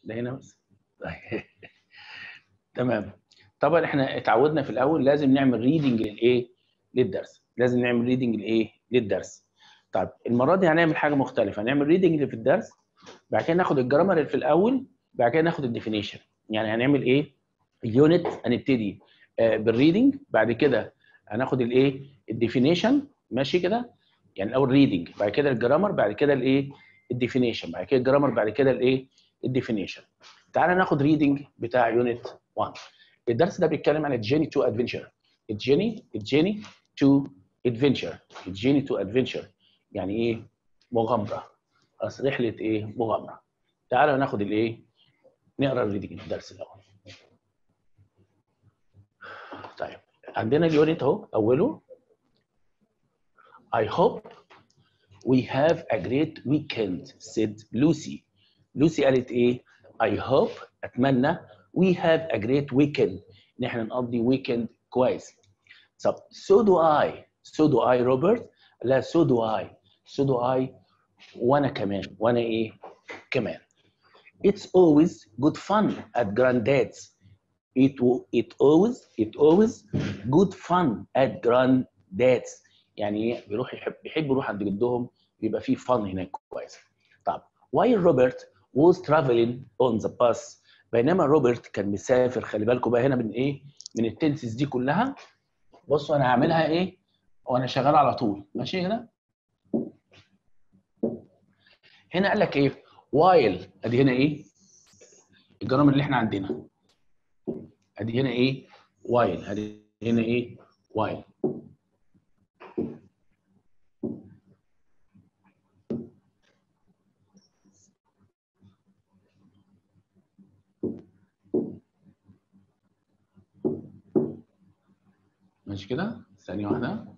ده هنا بس تمام طبعا احنا اتعودنا في الاول لازم نعمل ريدنج للايه للدرس لازم نعمل ريدنج لايه للدرس طيب المره دي هنعمل حاجه مختلفه هنعمل ريدنج في الدرس بعد كده ناخد الجرامر اللي في الاول بعد كده ناخد الديفينيشن يعني هنعمل ايه اليونت هنبتدي آه بالريدنج بعد كده هناخد الايه الديفينيشن ماشي كده يعني الاول ريدنج بعد كده الجرامر بعد كده الايه الديفينيشن بعد كده الجرامر بعد كده الايه الديفينيشن تعالى ناخد ريدنج بتاع يونت 1 الدرس ده بيتكلم عن الجيني تو ادفنتشر الجيني الجيني تو ادفنتشر الجيني تو ادفنتشر يعني ايه مغامره اصل رحله ايه مغامره تعالى ناخد الايه نقرا الريدنج الدرس الاول طيب عندنا اليونت اهو اوله I hope we have a great weekend said Lucy Lucy قالت ايه I hope اتمنى we have a great weekend ان احنا نقضي weekend كويس طب so do I so do I روبرت لا so do I so do I وانا كمان وانا ايه كمان it's always good fun at granddad's it it always it always good fun at granddad's يعني ايه بيروح يحب يحب يروح عند جدهم بيبقى فيه فن هناك كويس طب while روبرت was traveling on the bus بينما روبرت كان مسافر خلي بالكم بقى هنا من ايه من التنسز دي كلها بصوا انا هعملها ايه وانا شغال على طول ماشي هنا هنا قال لك ايه وايل ادي هنا ايه الجرامر اللي احنا عندنا ادي هنا ايه وايل ادي هنا ايه وايل ماشي كده ثانية واحدة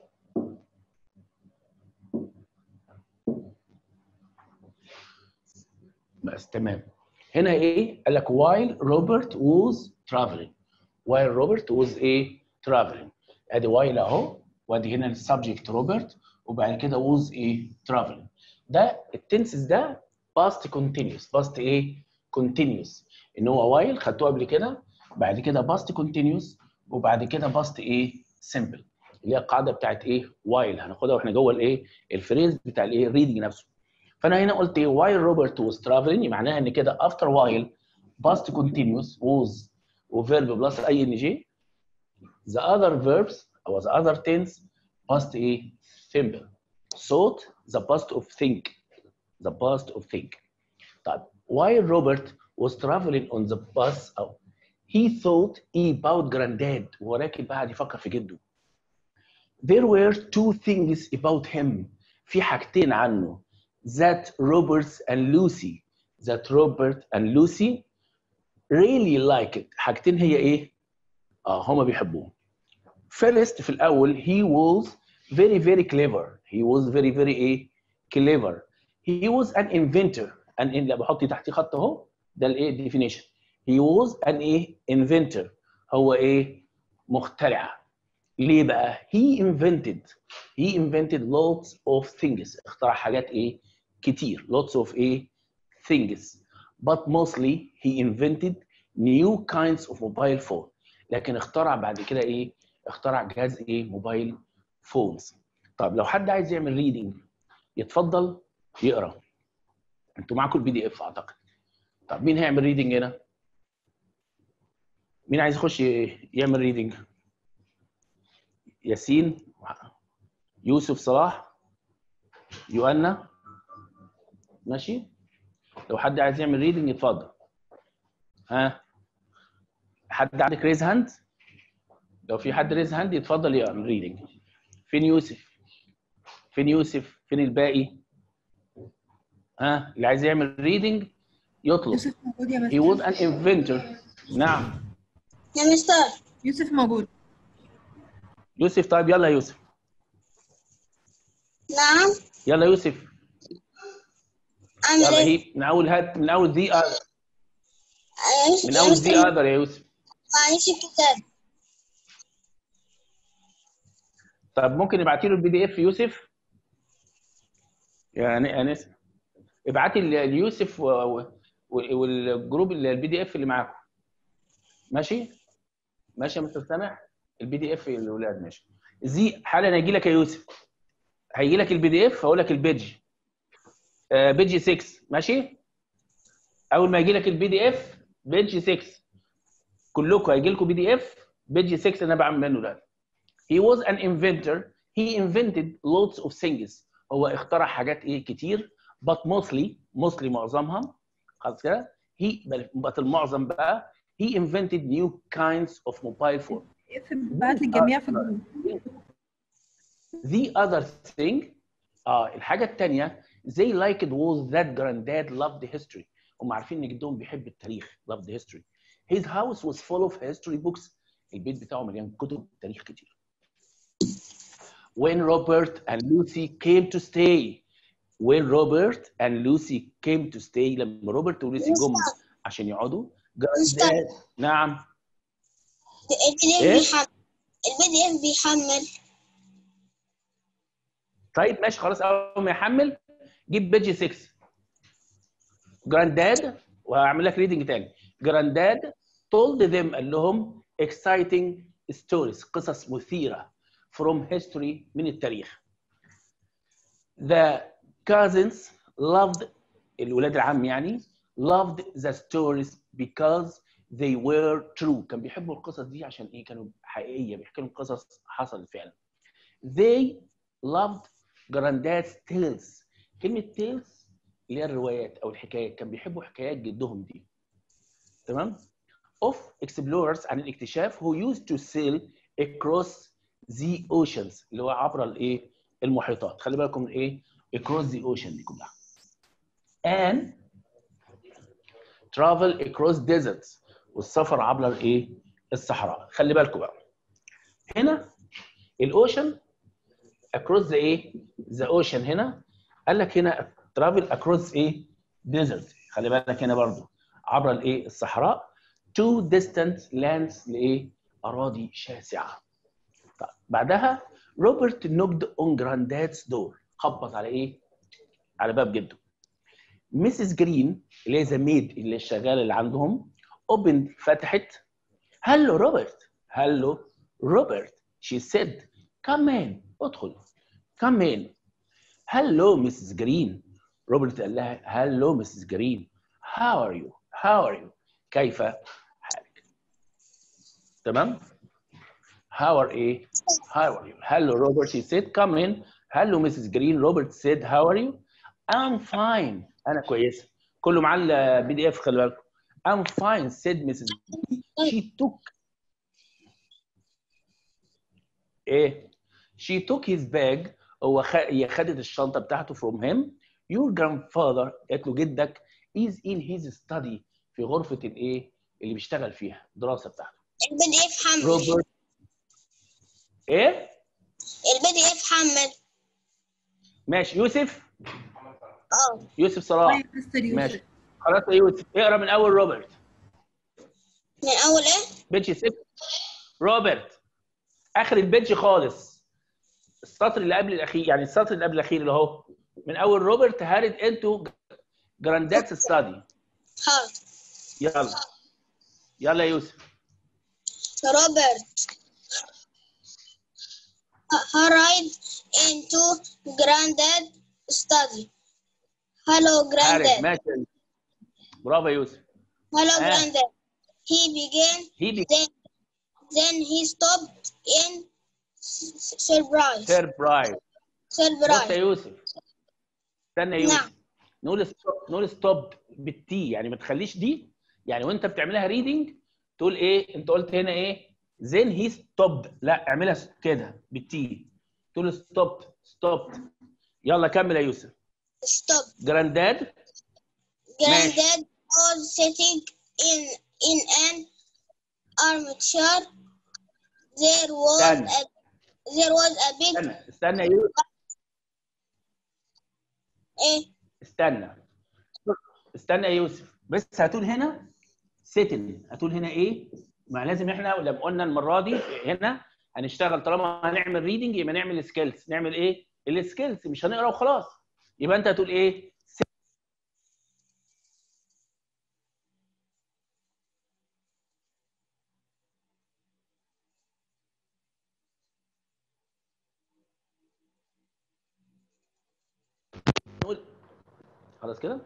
بس تمام هنا ايه قال لك while Robert was traveling while Robert was ايه traveling ادي while اهو وادي هنا السبجكت روبرت وبعد كده was ايه traveling ده التنسز ده past continuous past ايه continuous ان هو while خدتوه قبل كده بعد كده past continuous وبعد كده باست ايه سمبل اللي هي القاعده بتاعت ايه وايل هناخدها واحنا جوه الايه الفريز بتاع الايه ريدنج نفسه فانا هنا قلت ايه وايل روبرت was traveling معناها ان كده after while past continuous was وفيرب بلس اي ان جي the other verbs او the other tense past ايه simple thought the past of think the past of think طيب while Robert was traveling on the bus أو he thought about granddad ولكن بعد يفكر في جده there were two things about him في حاجتين عنه that Robert and Lucy that Robert and Lucy really like it حاجتين هي ايه اه هما بيحبوه first في الاول he was very very clever he was very very ايه clever he was an inventor an in لا بحط تحتيه خط اهو ده الايه definition he was an ايه inventor هو ايه مخترع ليه بقى he invented he invented lots of things اخترع حاجات ايه كتير lots of ايه things but mostly he invented new kinds of mobile phone لكن اخترع بعد كده ايه اخترع جهاز ايه موبايل فونز طب لو حد عايز يعمل ريدنج يتفضل يقرا انتوا معاكم البي دي اف اعتقد طب مين هيعمل ريدنج هنا مين عايز يخش يعمل ريدنج ياسين يوسف صلاح يوأنا ماشي لو حد عايز يعمل ريدنج يتفضل ها حد عندك ريز هاند لو في حد ريز هاند يتفضل يعمل ريدنج فين يوسف فين يوسف فين الباقي ها اللي عايز يعمل ريدنج يطلب يوسف موجود يا he was مستر an inventor نعم يا مستر يوسف موجود يوسف طيب يلا يا يوسف نعم يلا يا يوسف أعمل يلا إيه؟ هي من اول هات من اول ذي معلش من يا اول مستر ذي اذر يا يوسف معلش الكتاب طب ممكن ابعتي له البي دي اف يوسف يعني انس ابعتي ل- ليوسف و... و... وال- والجروب اللي البي دي اف اللي معاكم ماشي ماشي يا مستر سامح البي دي اف للاولاد ماشي زي حالا هيجي لك يا يوسف هيجي لك البي دي اف هقول لك البيج آه بيج 6 ماشي اول ما يجي لك البي دي اف بيج 6 كلكم هيجي لكم بي دي اف بيج 6 انا بعمل منه ده he was an inventor he invented lots of things هو اخترع حاجات ايه كتير but mostly mostly معظمها خلاص كده he بل بل المعظم بقى he invented new kinds of mobile phone اف بعت للجميع في الجروب The other thing اه الحاجة الثانية they liked was that granddad loved history هم عارفين ان جدهم بيحب التاريخ loved history his house was full of history books البيت بتاعه مليان كتب تاريخ كتير when Robert and Lucy came to stay when Robert and Lucy came to stay لما روبرت ولوسي جم عشان يقعدوا granddad نعم البي دي إيه؟ اف بيحمل البي دي اف بيحمل طيب ماشي خلاص اول ما يحمل جيب بيج 6 جرانداد وهعمل لك ريدنج تاني جرانداد told them قال لهم exciting stories قصص مثيره from history من التاريخ the cousins loved الولاد العم يعني loved the stories because they were true كان بيحبوا القصص دي عشان ايه كانوا حقيقيه بيحكوا لهم قصص حصلت فعلا they loved granddad's tales كلمة tales اللي هي الروايات أو الحكايات كان بيحبوا حكايات جدهم دي تمام of explorers عن الاكتشاف who used to sail across the oceans اللي هو عبر الايه المحيطات خلي بالكم من ايه across the ocean دي كلها and travel across deserts والسفر عبر الايه الصحراء خلي بالكم بقى هنا الاوشن across the ايه the ocean هنا قال لك هنا travel across ايه desert خلي بالك هنا برضو عبر الايه الصحراء to distant lands لايه اراضي شاسعه طيب بعدها روبرت نوكد اون جرانداد's دور خبط على ايه على باب جده ميسيس جرين اللي هي ذا ميد اللي الشغاله اللي عندهم اوبن فتحت هلو روبرت هلو روبرت she said come in ادخل come in هلو ميسيس جرين روبرت قال لها هلو ميسيس جرين how are you how are you كيف حالك تمام how are ايه how are you hello Robert she said come in hello Mrs. Green Robert said how are you I'm fine انا كويسه كله معاه البي دي اف خلي بالكم I'm fine said Mrs. Green she took ايه she took his bag هو خ... هي خدت الشنطه بتاعته from him your grandfather قالت له جدك is in his study في غرفه الايه اللي بيشتغل فيها الدراسه بتاعته البي دي اف حمل روبرت ايه البي دي اف حمل ماشي يوسف اه يوسف صلاح طيب مستر ماشي يوسف خلاص يا يوسف اقرا من اول روبرت من اول ايه بيتش 6 روبرت اخر البيتش خالص السطر اللي قبل الاخير يعني السطر اللي قبل الاخير اللي اهو من اول روبرت هارد انتو جراندات ستادي حاضر يلا يلا يا يوسف روبرت hurried into granddad study hello هارد granddad ماشي يا يوسف. برافو يا يوسف hello Ah. granddad he began هي بي then then he stopped in s- surprise سيربرايز بص يا surprise يوسف استنى يا يوسف نعم. نقول ستوب نقول ستوب بالتي يعني ما تخليش دي يعني وانت بتعملها ريدنج تقول ايه انت قلت هنا ايه زين هي ستوب لا اعملها س- كده بالتي تقول ستوب ستوب يلا كمل يا يوسف stop جرانداد granddad was sitting in in an armchair there was استنى. a there was a big استنى استنى يا يوسف ايه استنى استنى يا يوسف بس هتقول هنا سيتن هتقول هنا ايه ما لازم احنا لما قلنا المره دي هنا هنشتغل طالما هنعمل ريدنج يبقى نعمل سكيلز نعمل ايه السكيلز مش هنقرا وخلاص يبقى انت هتقول ايه خلاص كده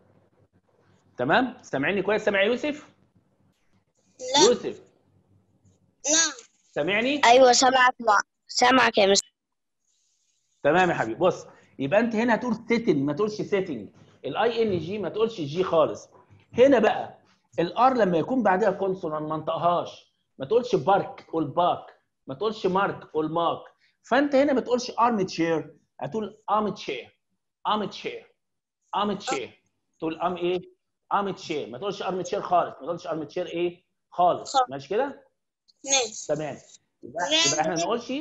تمام سامعني كويس سامع يا يوسف لا يوسف نعم سامعني ايوه سامعك مع سامعك يا مستر تمام يا حبيبي بص يبقى انت هنا هتقول سيتنج ما تقولش سيتنج الاي ان جي ما تقولش جي خالص هنا بقى الار لما يكون بعدها كونسونانت ما انطقهاش ما تقولش بارك قول باك ما تقولش مارك قول مارك فانت هنا ما تقولش ارم تشير هتقول ام تشير ام تشير ام تشير تقول ام ايه ام تشير ما تقولش ارم تشير خالص ما تقولش ارم تشير ايه خالص خالص. ماشي كده ماشي تمام يبقى يبقى احنا ما نقولش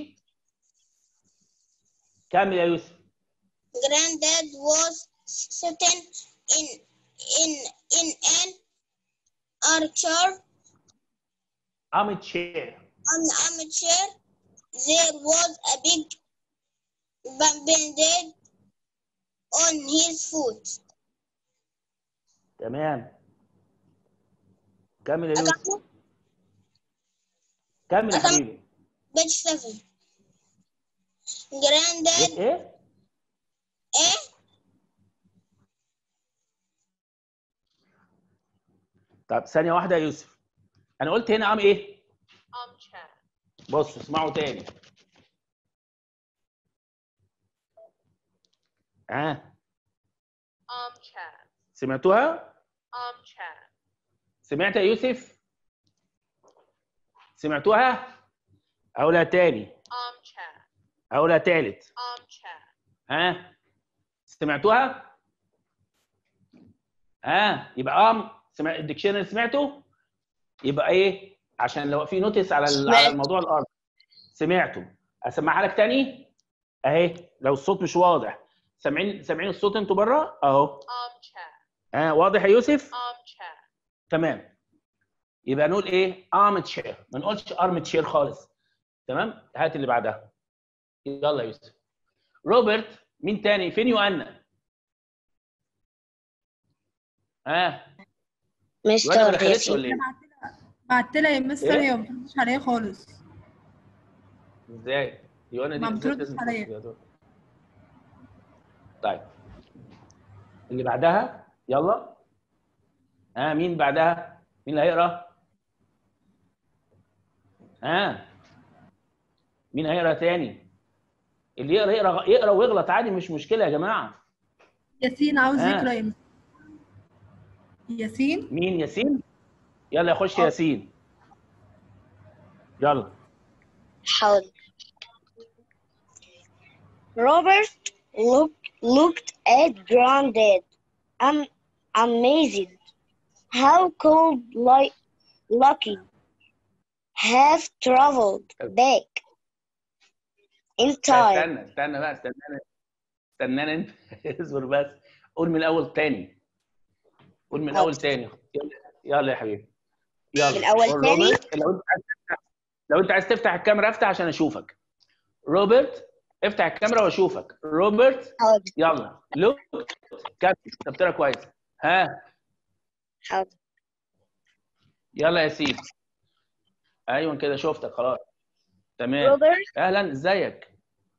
كمل يا يوسف Granddad was sitting in in in an armchair ام تشير on the armchair. There was a big band-aid on his foot. تمام كمل يا يوسف أكمل؟ كمل يا أكمل. حبيبي Page seven. Granddad, ايه eh? طب ثانيه واحده يا يوسف انا قلت هنا ام ايه armchair, بص اسمعوا تاني اه armchair, سمعتوها armchair, سمعت يا يوسف سمعتوها اقولها تاني armchair, اقولها تالت armchair, ها سمعتوها ها يبقى ام سمع الديكشنري سمعته يبقى ايه عشان لو في نوتس على ال- على سمعت. الموضوع الارض سمعته اسمعها لك تاني اهي لو الصوت مش واضح سامعين سامعين الصوت انتوا بره اهو armchair, ها واضح يا يوسف armchair, تمام يبقى نقول ايه ارم تشير ما نقولش ارم تشير خالص تمام هات اللي بعدها يلا يا يوسف روبرت مين تاني فين يوأنا ها يوأنا ما مستر دخلتش ياسين ولا ايه بعت لها يا مستر إيه؟ هي ما بتردش عليا خالص ازاي يوأنا دي ما بالذات بتردش لازم عليا. تاخد بالها. طيب اللي بعدها يلا ها مين بعدها مين اللي هيقرا ها مين هيقرا تاني اللي يقرا يقرا يقرا ويغلط عادي مش مشكله يا جماعه ياسين عاوز آه. يقرا يا مستر ياسين مين ياسين يلا يخش ياسين يلا حاضر Robert looked looked at Granddad. I'm amazed. How could like Lucky have traveled back in time? استنى استنى بقى استنى استنى انت اصبر بس قول من الاول تاني قول من الاول تاني يلا يلا يا حبيبي يلا من الأول قول تاني؟ روبرت لو انت عايز تفتح لو انت عايز تفتح الكاميرا افتح عشان اشوفك روبرت افتح الكاميرا واشوفك روبرت حاضر يلا لوك كابتن كابتنها كويس ها حاضر يلا يا سيدي ايوه كده شفتك خلاص تمام Robert اهلا ازيك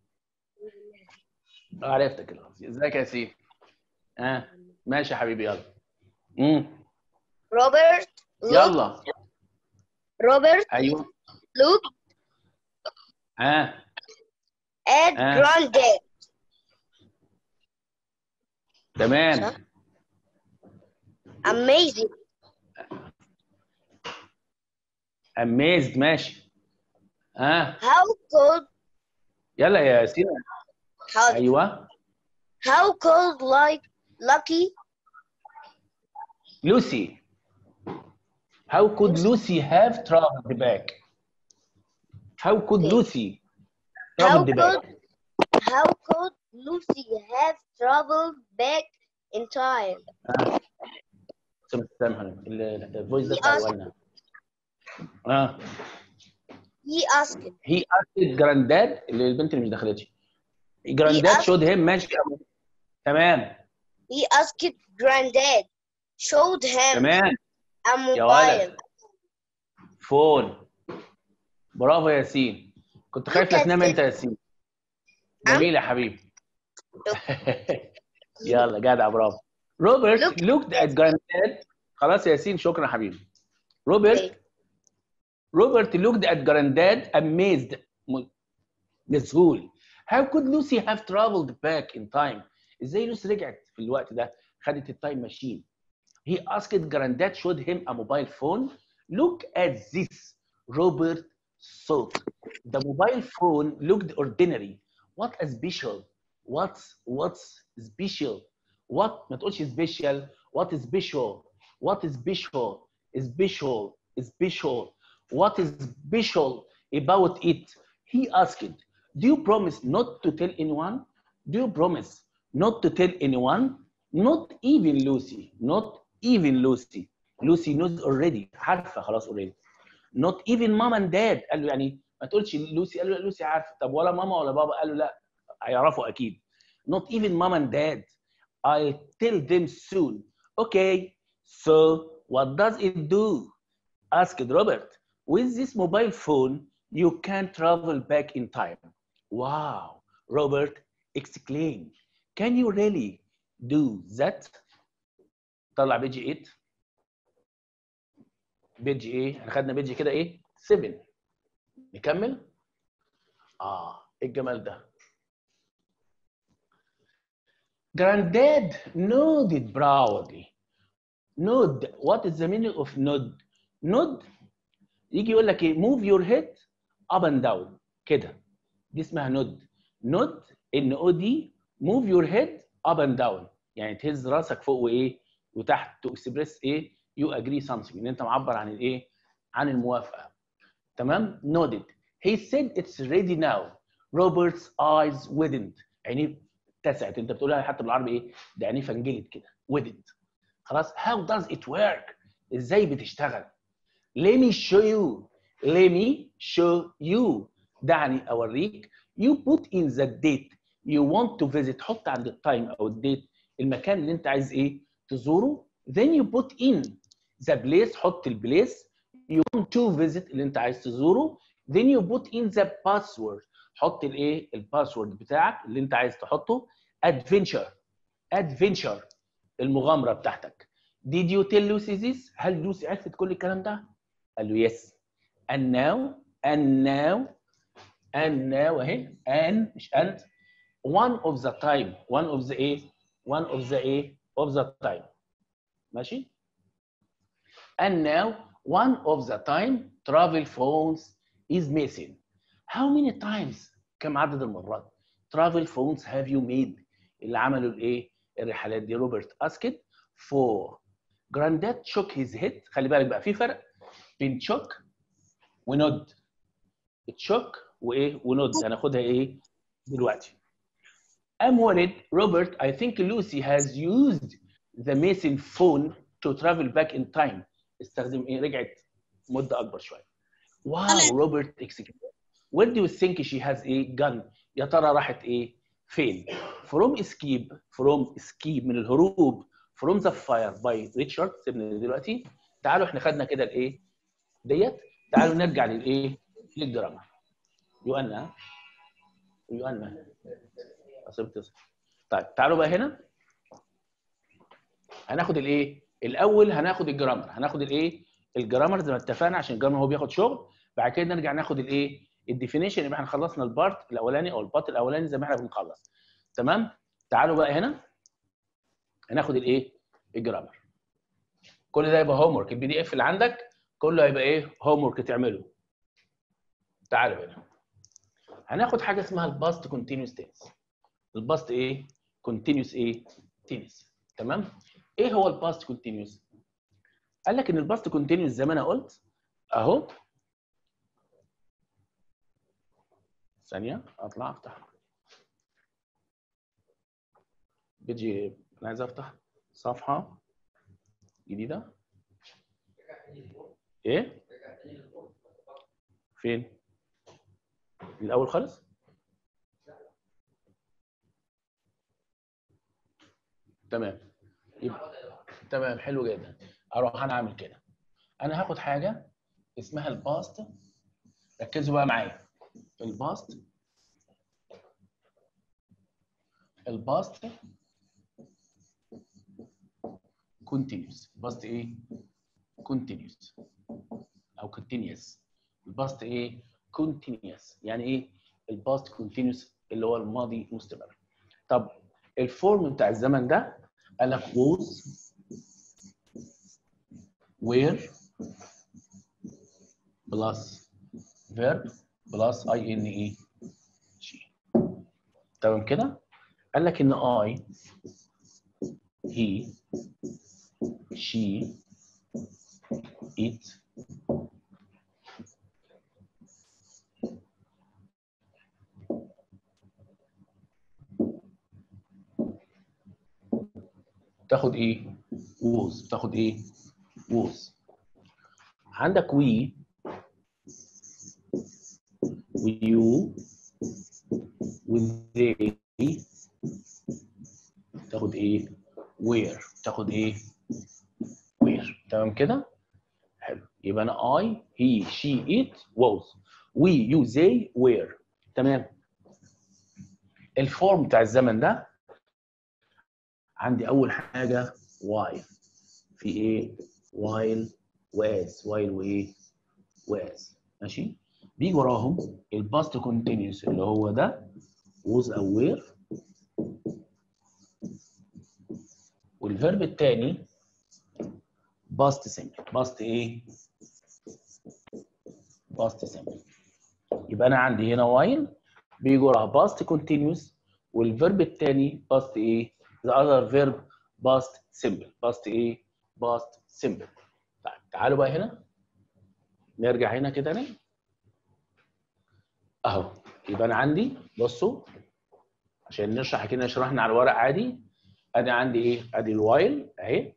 آه، عرفتك خلاص ازيك يا سيدي ها آه. ماشي يا حبيبي يلا امم Robert looked يلا Robert ايوه looked ها at آه. Granddad. تمام Amazing. اميزد ماشي ها How could يلا يا ياسين how, ايوه how could like Lucky لوسي How could Lucy have traveled back? How could Lucy how traveled back? could how could Lucy have traveled back in time? سامح سامح الفويس ده He بتاع asked- والنا اه He asked he asked granddad اللي البنت اللي مش دخلتش granddad asked- showed him ماشي تمام he asked Granddad showed him تمام a يا ولد mobile. فون برافو يا ياسين كنت خايف لا Look at تنام it. انت يا ياسين جميل يا حبيبي يلا جدع برافو روبرت Look looked at granddad خلاص يا ياسين شكرا حبيبي روبرت Okay. روبرت looked at granddad amazed م- مذهول how could Lucy have traveled back in time ازاي لوسي رجعت في الوقت ده خدت التايم ماشين he asked granddad showed him a mobile phone look at this Robert thought the mobile phone looked ordinary what a special what's what's special what ما تقولش special what is special what is special special special what is special about it he asked do you promise not to tell anyone do you promise not to tell anyone not even Lucy not even Lucy Lucy knows already عارفه خلاص already not even mom and dad قال له يعني ما تقولش لوسي قال له لا لوسي عارفه طب ولا ماما ولا بابا قال له لا هيعرفوا اكيد not even mom and dad I'll tell them soon okay so what does it do asked Robert with this mobile phone you can travel back in time wow Robert exclaimed can you really do that طلع بيجي 8 بيجي ايه احنا خدنا بيجي كده ايه 7 نكمل اه ايه الجمال ده Granddad nodded proudly. Nod. What is the meaning of nod? Nod يجي يقول لك ايه move your head up and down كده دي اسمها نود نود ان او دي move your head up and down يعني تهز راسك فوق وايه وتحت to express ايه you agree something ان انت معبر عن الايه عن الموافقه تمام nodded he said it's ready now Robert's eyes widened عينيه اتسعت انت بتقولها حتى بالعربي ايه ده عينيه فنجلت كده widened خلاص how does it work ازاي بتشتغل let me show you let me show you دعني اوريك you put in the date you want to visit حط عند التايم او الديت المكان اللي انت عايز ايه تزوره then you put in the place حط البليس you want to visit اللي انت عايز تزوره then you put in the password حط الايه الباسورد بتاعك اللي انت عايز تحطه adventure adventure المغامره بتاعتك did you tell Lucy this هل لوسي عرفت كل الكلام ده قال له yes and now and now and now اهي and مش and one of the time one of the ايه one of the ايه of the time ماشي and now one of the time travel phones is missing how many times كم عدد المرات travel phones have you made اللي عملوا الايه الرحلات دي روبرت اسكت for granddad shook his head خلي بالك بقى في فرق بين shook ونود تشوك وايه ونود هناخدها ايه دلوقتي I'm worried Robert I think Lucy has used the missing phone to travel back in time استخدم ايه رجعت مدة أكبر شوية واو روبرت exclaimed where do you think she has a gun يا ترى راحت ايه فين from escape from escape من الهروب from the fire by ريتشارد سيبنا دلوقتي تعالوا احنا خدنا كده الايه ديت تعالوا نرجع للايه للجرامر يؤنا يؤنا أصبت طيب تعالوا بقى هنا هناخد الايه الاول هناخد الجرامر هناخد الايه الجرامر زي ما اتفقنا عشان الجرامر هو بياخد شغل بعد كده نرجع ناخد الايه الديفينيشن يبقى احنا خلصنا البارت الاولاني او البارت الاولاني زي ما احنا بنخلص تمام تعالوا بقى هنا هناخد الايه الجرامر كل ده يبقى هوم ورك البي دي اف اللي عندك كله هيبقى ايه هوم ورك تعمله تعالوا هنا هناخد حاجه اسمها الباست كونتينوس تنس الباست ايه كونتينوس ايه تنس تمام ايه هو الباست كونتينوس قال لك ان الباست كونتينوس زي ما انا قلت اهو ثانيه اطلع افتح بيجي انا عايز افتح صفحه جديده ايه فين الاول خالص تمام يبقى تمام حلو جدا اروح انا اعمل كده انا هاخد حاجه اسمها الباست ركزوا بقى معايا الباست الباست continuous الباست ايه continuous او continuous الباست ايه continuous يعني ايه الباست continuous اللي هو الماضي مستمر طب الفورم بتاع الزمن ده قال لك was were plus verb plus i n e g تمام كده قال لك ان I he she it تاخد ايه was تاخد ايه was عندك we ويو وذي تاخد ايه وير تاخد ايه وير تمام كده حلو يبقى انا I he she it was we you they were تمام الفورم بتاع الزمن ده عندي اول حاجه while في ايه while was while وايه was ماشي بيجي وراهم الباست كونتينيوس اللي هو ده was او were والفيرب الثاني باست سيمبل باست ايه باست سيمبل يبقى انا عندي هنا وايل بيجي وراها باست كونتينيوس والفيرب الثاني باست ايه the other verb past simple past ايه past simple طيب تعالوا بقى هنا نرجع هنا كده تاني اهو يبقى انا عندي بصوا عشان نشرح كده شرحنا على الورق عادي ادي عندي ايه ادي الوايل اهي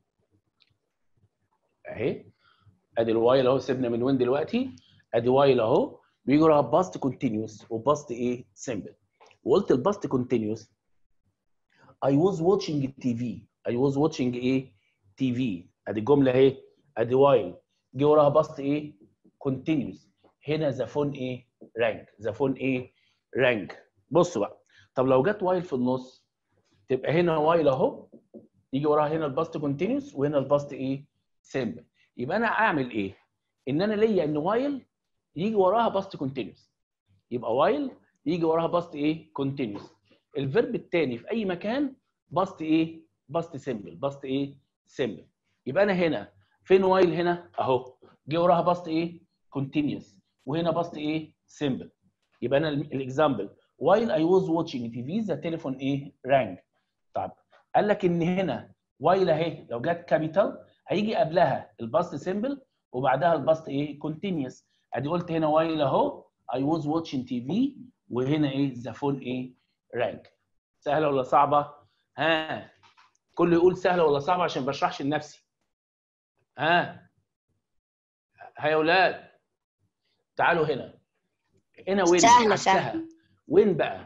اهي ادي الوايل اهو سيبنا من وين دلوقتي ادي وايل اهو بيجي وراها باست كونتينيوس وباست ايه سيمبل وقلت الباست كونتينيوس I was watching TV I was watching ايه TV ادي الجمله اهي ادي وايل جه وراها باست ايه continuous هنا ذا فون ايه رانك ذا فون ايه رانك بصوا بقى طب لو جت وايل في النص تبقى هنا وايل اهو يجي وراها هنا الباست كونتينيوس وهنا الباست ايه سيمبل يبقى انا اعمل ايه ان انا ليا ان وايل يجي وراها باست كونتينيوس يبقى وايل يجي وراها باست ايه كونتينيوس الفيرب الثاني في اي مكان باست ايه باست سيمبل باست ايه سيمبل يبقى انا هنا فين وايل هنا اهو جه وراها باست ايه كونتينيوس وهنا باست ايه سيمبل يبقى انا الاكزامبل while I was watching TV the telephone ايه rang طب قال لك ان هنا while اهي لو جت كابيتال هيجي قبلها الباست سيمبل وبعدها الباست ايه كونتينيوس ادي قلت هنا while اهو I was watching TV وهنا ايه the phone ايه rang سهله ولا صعبه ها كله يقول سهله ولا صعبه عشان ما بشرحش لنفسي ها ها يا اولاد تعالوا هنا هنا وين سهلة، عكسها. وين بقى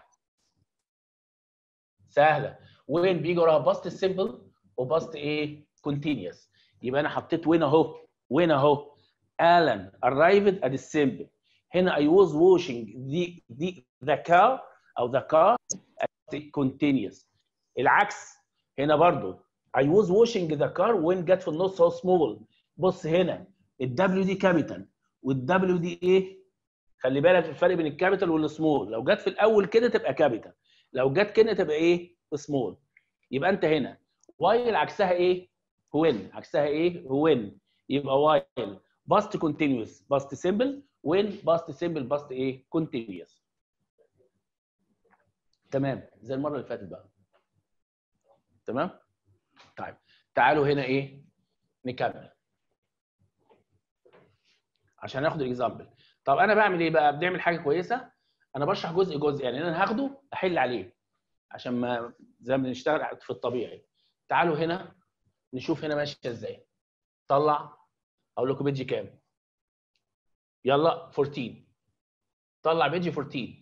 سهله وين بيجي وراها باست سيمبل وباست ايه كونتينيوس يبقى انا حطيت وين اهو وين اهو Alan arrived at the symbol هنا I was washing the the the car او the car at continuous العكس هنا برضو I was washing the car when جت في النص اهو small بص هنا الدبليو دي كابيتال والدبليو دي ايه خلي بالك الفرق بين الكابيتال والسمول لو جت في الاول كده تبقى كابيتال لو جت كده تبقى ايه سمول يبقى انت هنا وايل عكسها ايه وين عكسها ايه وين يبقى وايل باست كونتينيوس باست سيمبل وين باست سيمبل باست ايه كونتينيوس تمام زي المره اللي فاتت بقى تمام طيب تعالوا هنا ايه نكمل عشان ناخد الاكزامبل طب انا بعمل ايه بقى بنعمل حاجه كويسه انا بشرح جزء جزء يعني انا هاخده احل عليه عشان ما زي ما بنشتغل في الطبيعي تعالوا هنا نشوف هنا ماشيه ازاي طلع اقول لكم بيجي كام يلا 14 طلع بيجي 14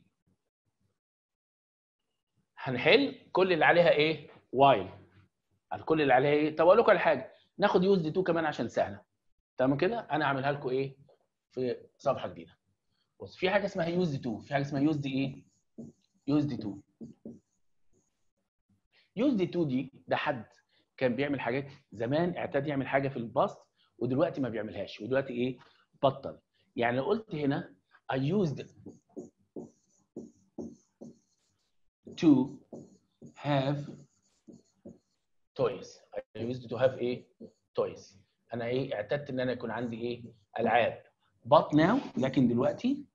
هنحل كل اللي عليها ايه وايل كل اللي عليها ايه طب اقول لكم على حاجه ناخد يوز دي 2 كمان عشان سهله تمام كده انا اعملها لكم ايه في صفحه جديده بص في حاجه اسمها يوز 2 في حاجه اسمها يوز دي ايه يوز دي 2 يوز دي 2 دي ده حد كان بيعمل حاجات زمان اعتاد يعمل حاجه في الباست ودلوقتي ما بيعملهاش ودلوقتي ايه بطل يعني لو قلت هنا I used to have toys I used to have ايه toys انا ايه اعتدت ان انا يكون عندي ايه العاب but now لكن دلوقتي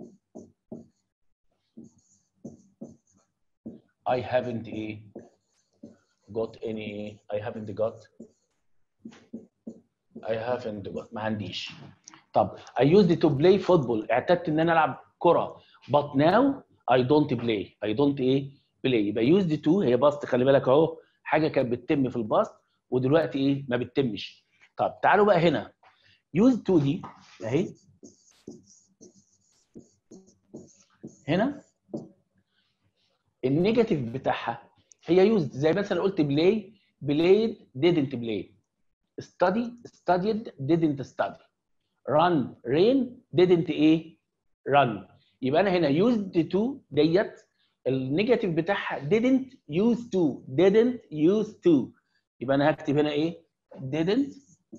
I haven't ايه got any I haven't got I haven't got ما عنديش طب I used to play football اعتدت ان انا العب كرة but now I don't play I don't ايه play يبقى used to هي باست خلي بالك اهو حاجة كانت بتتم في الباست ودلوقتي ايه ما بتتمش طب تعالوا بقى هنا used to دي اهي هنا النيجاتيف بتاعها هي يوزد زي مثلا قلت بلاي played didn't play study studied didn't study run ran didn't ايه run يبقى انا هنا used to ديت النيجاتيف بتاعها didn't used to didn't used to يبقى انا هكتب هنا ايه didn't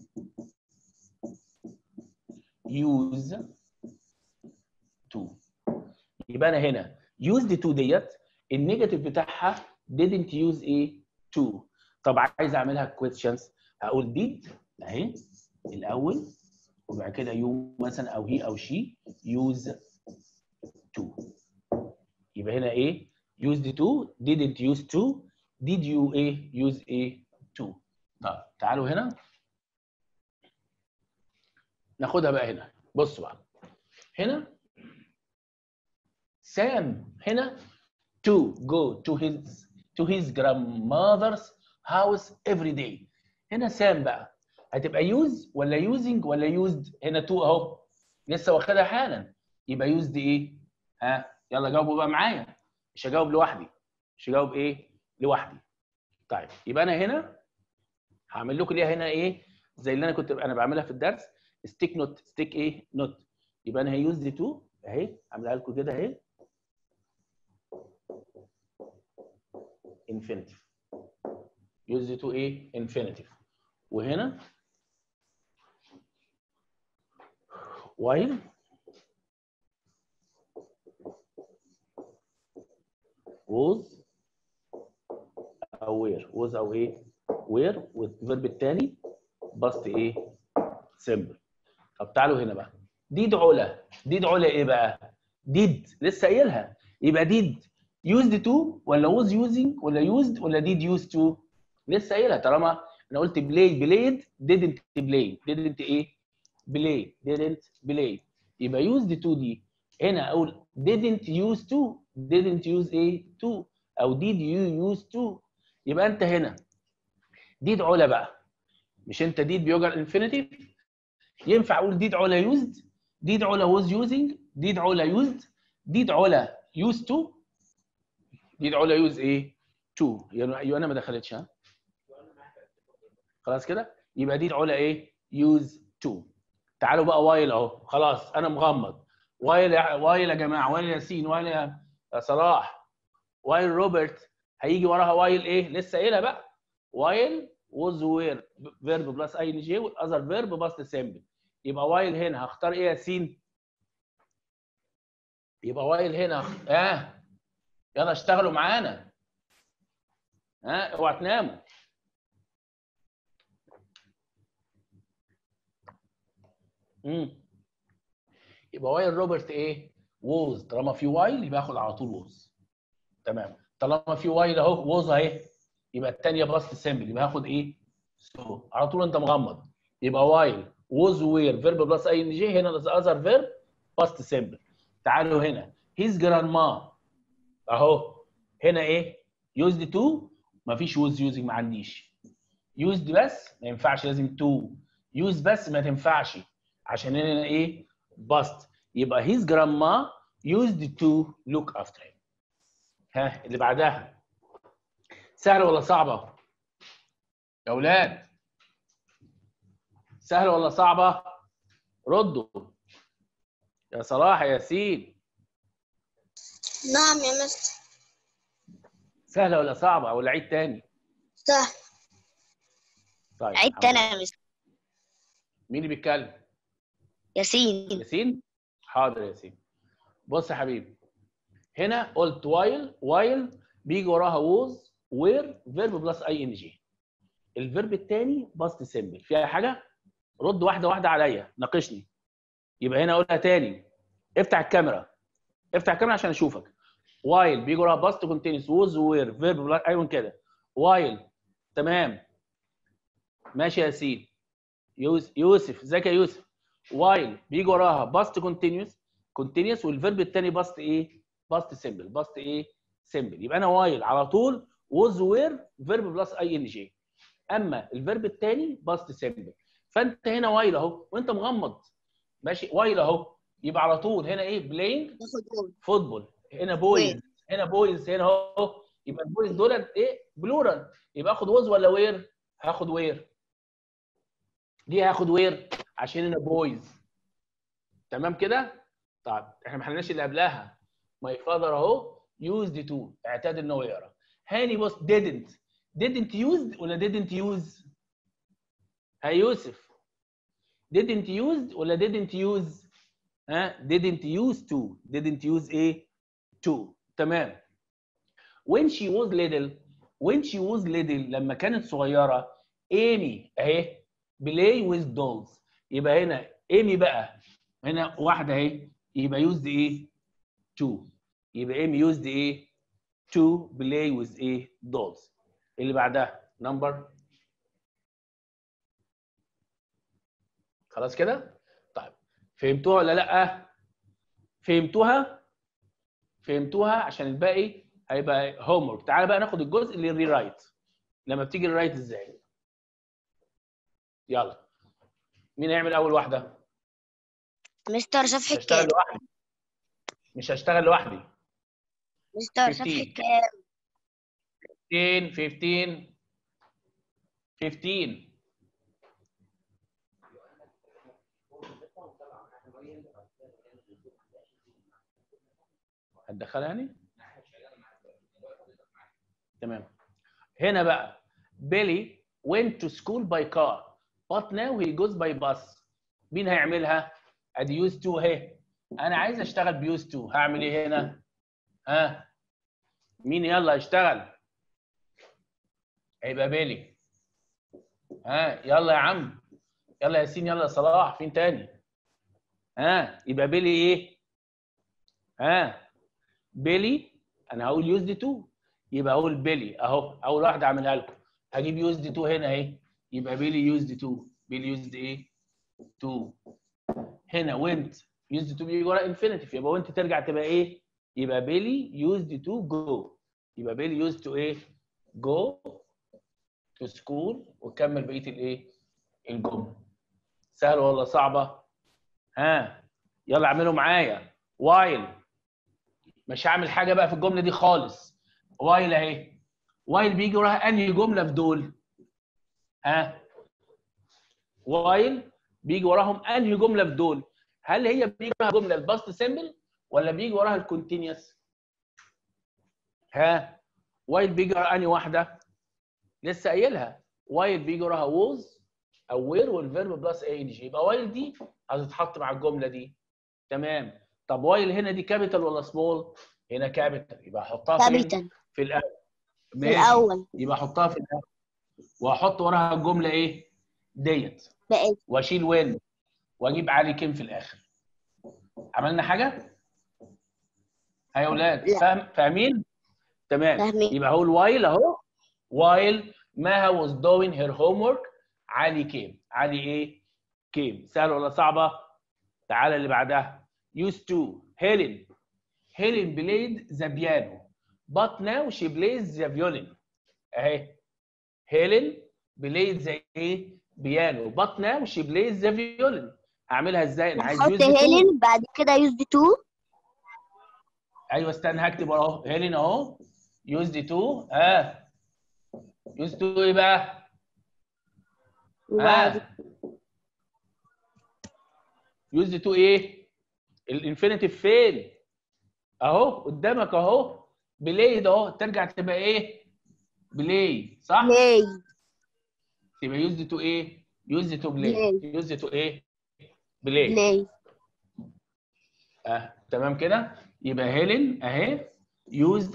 use to يبقى انا هنا used to ديت النيجاتيف بتاعها didn't use ايه to طب عايز اعملها questions هقول did اهي الاول وبعد كده يو مثلا او هي او شي use to يبقى هنا ايه used to didn't use to did you ايه use ايه to طب تعالوا هنا ناخدها بقى هنا بصوا بقى هنا سام هنا to go to his to his grandmother's house every day هنا سام بقى هتبقى use ولا using ولا used هنا to اهو لسه واخدها حالا يبقى used ايه ها يلا جاوبوا بقى معايا مش هجاوب لوحدي مش هجاوب ايه لوحدي طيب يبقى انا هنا هعمل لكم ليها هنا ايه زي اللي انا كنت انا بعملها في الدرس ستيك نوت ستيك ايه نوت يبقى انا هيوز تو اهي عاملها لكم كده اهي انفينيتيف يوز تو ايه انفينيتيف وهنا while was او where was او ايه where والفيرب الثاني باست ايه سمبل طب تعالوا هنا بقى دي علا دي علا ايه بقى did لسه قايلها يبقى did used to ولا was using ولا used ولا did used to لسه قايلها طالما انا قلت play played didn't play didn't ايه play didn't play يبقى used to دي هنا اقول didn't use to didn't use ايه to او did you use to يبقى انت هنا did علا بقى مش انت did بيوجر انفينيتيف ينفع اقول did علا used did علا was using did علا used did علا used to did علا use ايه to يعني انا ما دخلتش ها خلاص كده يبقى دي علا ايه use to تعالوا بقى وايل اهو خلاص انا مغمض وايل يا وايل يا جماعه وايل ياسين وايل يا يا صلاح وايل روبرت هيجي وراها وايل ايه لسه قايلها بقى وايل was where verb بلس اي ان جي والاذر فيرب باست سيمبل يبقى وايل هنا هختار ايه يا ياسين يبقى وايل هنا اه يلا اشتغلوا معانا ها آه. اوعى تناموا امم يبقى وايل روبرت ايه ووز طالما في وايل يبقى اخد على طول ووز تمام طالما في وايل اهو ووز اهي يبقى الثانيه باست سيمبل يبقى هاخد ايه سو على طول انت مغمض يبقى وايل ووز وير فيرب بلس اي ان جي هنا اذر فيرب باست سيمبل تعالوا هنا هيز جراندما اهو هنا ايه يوزد تو مفيش ووز يوزنج ما عنديش يوزد بس ما ينفعش لازم تو يوز بس ما تنفعش عشان هنا ايه باست يبقى his grandma used to look after him ها اللي بعدها سهله ولا صعبه يا اولاد سهله ولا صعبه ردوا يا صلاح يا ياسين نعم يا مستر سهله ولا صعبه ولا عيد تاني سهل طيب عيد حاضر. تاني يا مستر مين اللي بيتكلم ياسين ياسين حاضر يا ياسين بص يا حبيبي هنا قلت وايل وايل بيجي وراها ووز وير فيرب بلس اي ان جي الفيرب الثاني باست سيمبل فيها حاجه رد واحده واحده عليا ناقشني يبقى هنا اقولها تاني افتح الكاميرا افتح الكاميرا عشان اشوفك وايل بيجي وراها باست كونتينوس ووز وير فيرب بلس ايوه كده وايل تمام ماشي يا ياسين يوسف يوسف ازيك يا يوسف وايل بيجي وراها باست كونتينيوس كونتينيوس والفيرب الثاني باست ايه؟ باست سيمبل باست ايه؟ سيمبل يبقى انا وايل على طول ووز وير فيرب بلس اي ان جي اما الفيرب الثاني باست سيمبل فانت هنا وايل اهو وانت مغمض ماشي وايل اهو يبقى على طول هنا ايه بلاينج ناخد جول فوتبول هنا بويز هنا بويز هنا اهو يبقى البويز دول ايه بلورال يبقى اخد ووز ولا وير هاخد وير ليه هاخد وير عشان هنا بويز تمام كده طيب احنا ما حلناش اللي قبلها ماي فاذر اهو يوزد تو اعتاد ان هو يقرا هاني بص didn't didn't use ولا didn't use ها يوسف didn't use ولا didn't use ها didn't use to didn't use ايه to تمام when she was little when she was little لما كانت صغيره ايمي اهي play with dolls يبقى هنا ايمي بقى هنا واحده اهي يبقى used ايه to يبقى ايمي used ايه to play with ايه dolls اللي بعدها نمبر خلاص كده طيب فهمتوها ولا لا فهمتوها فهمتوها عشان الباقي هيبقى هوم ورك تعالى بقى ناخد الجزء اللي الري رايت لما بتيجي الرايت ازاي يلا مين هيعمل اول واحده مستر مش صفحة هشتغل كام؟ لوحدي مش هشتغل لوحدي مستر 15. صفحة كام؟ 15 15 15 هتدخلها يعني؟ تمام هنا بقى بيلي went to school by car but now he goes by bus مين هيعملها؟ ادي used to اهي انا عايز اشتغل بيوز تو هعمل ايه هنا؟ ها؟ مين يلا يشتغل؟ هيبقى بيلي ها يلا يا عم يلا يا ياسين يلا يا صلاح فين تاني ها يبقى بيلي ايه ها بيلي انا هقول يوزد تو يبقى اقول بيلي اهو اول واحده اعملها لكم هجيب يوزد تو هنا اهي يبقى بيلي يوزد تو بيلي يوزد ايه تو هنا وينت يوزد تو بيجي ورا انفينيتيف يبقى وينت ترجع تبقى ايه يبقى بيلي يوزد تو جو يبقى بيلي يوزد تو ايه جو تو سكول وكمل بقيه الايه الجمله سهله ولا صعبه ها يلا اعملوا معايا وايل مش هعمل حاجه بقى في الجمله دي خالص وايل اهي وايل بيجي وراها انهي جمله في دول ها وايل بيجي وراهم انهي جمله في دول هل هي بيجي وراها جمله الباست سيمبل ولا بيجي وراها الكونتينيوس ها وايل بيجي وراها انهي واحده لسه قايلها وايل بيجي وراها ووز او وير والفيرب بلس اي ان جي يبقى وايل دي هتتحط مع الجمله دي تمام طب وايل هنا دي كابيتال ولا سمول هنا كابيتال يبقى احطها فين كابيتال في الاول في ماشي. الأول يبقى احطها في الاول واحط وراها الجمله ايه ديت بقت واشيل وين واجيب علي كيم في الاخر عملنا حاجه ها يا اولاد لا. فاهم فاهمين تمام فاهمين. يبقى هو الوايل اهو وايل مها was doing her homework علي كيم علي ايه كيم سهل ولا صعبه تعالى اللي بعدها used to هيلين هيلين played the piano but now she plays the violin اهي هيلين played the ايه بيانو but now she plays the violin هعملها ازاي انا عايز نحط use the to. هيلين بعد كده يوزد تو ايوه استنى هكتب اهو هيلين اهو يوزد تو ها يوزد تو ايه بقى؟ وبعد ها يوزد تو ايه؟ الانفينيتيف فين؟ اهو قدامك اهو بلاي ده اهو ترجع تبقى ايه؟ بلاي صح؟ بلاي يبقى used to ايه used to play Play. used to ايه play play اه تمام كده يبقى هيلين اهي used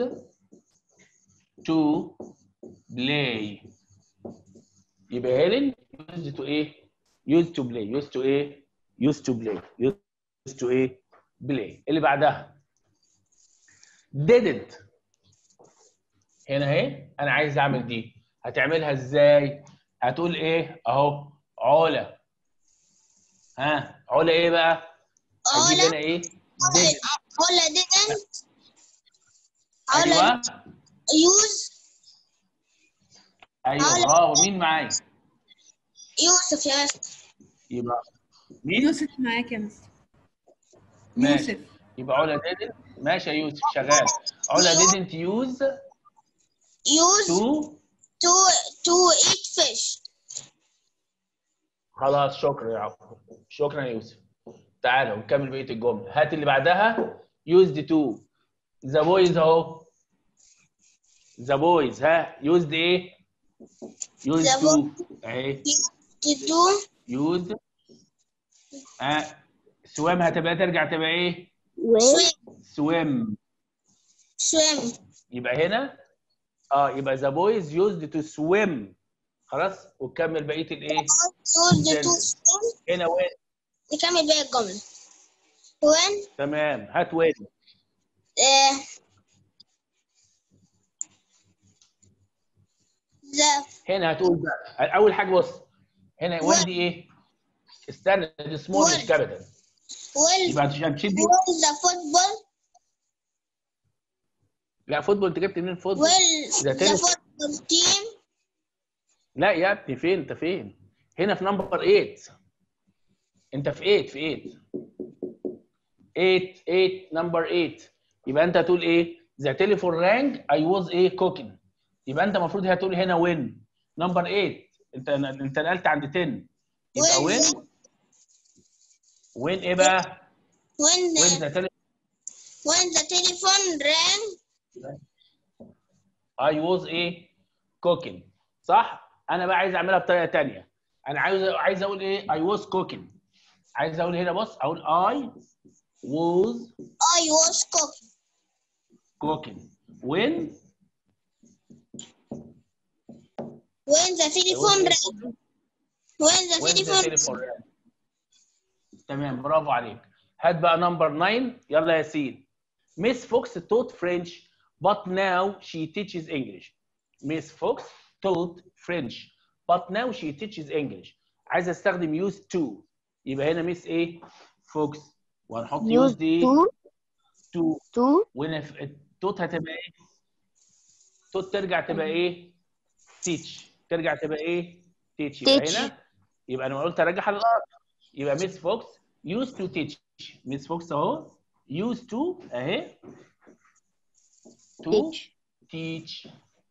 to play يبقى هيلين used to ايه used to play used to ايه used to play used to ايه play اللي بعدها didn't هنا اهي انا عايز اعمل دي هتعملها ازاي هتقول ايه اهو علا ها علا ايه بقى هجيب علا هنا ايه didn't علا didn't علا ايوه use ايوه علا. برافو مين معايا يوسف يا مستر يبقى مين يوسف معاك يا مستر ماشي يوسف يبقى علا didn't ماشي يا يوسف شغال علا didn't use use to to to eat fish خلاص شكرا يا عفو شكرا يا يوسف تعالى ونكمل بقيه الجمله هات اللي بعدها used to the boys اهو the boys ها used ايه used The to اهي to do used ها swim هتبقى ترجع تبقى ايه swim swim swim swim يبقى هنا اه يبقى the boys used to swim خلاص وتكمل بقيه الايه used to Then- swim هنا وين نكمل باقي الجملة when تمام هات وين uh, the هنا هتقول بقى اول حاجه بص هنا وين دي ايه استنى دي سمول مش When. كابيتال when يبقى عشان تشيل دي when the football لا فوتبول انت جبت منين فوتبول when ده the تاني. football team لا يا ابني فين انت فين هنا في نمبر 8 انت في 8 في 8 8 8 نمبر 8 يبقى انت هتقول ايه ذا تليفون رانج اي واز ايه كوكينج يبقى انت المفروض هتقول هنا وين نمبر 8 انت انت نقلت عند 10 يبقى When وين the- وين ايه بقى when وين the, ذا تليفون when the telephone rang اي واز ايه كوكينج صح انا بقى عايز اعملها بطريقه ثانيه انا عايز عايز اقول ايه اي واز كوكينج عايز اقول هنا بص اقول اي واز I was cooking cooking when when the telephone rang when the when the telephone telephone rang. تمام برافو عليك هات بقى نمبر 9 يلا يا ياسين ميس فوكس taught French but now she teaches English ميس فوكس taught French but now she teaches English عايز استخدم used to يبقى هنا ميس ايه فوكس وهنحط used used ايه to to to وهنا في- التوت هتبقى ايه توت ترجع تبقى ايه تيتش ترجع تبقى ايه تيتش يبقى Teach. هنا يبقى انا قلت ارجع على الارض يبقى ميس فوكس used to teach ميس فوكس اهو used to اهي to teach teach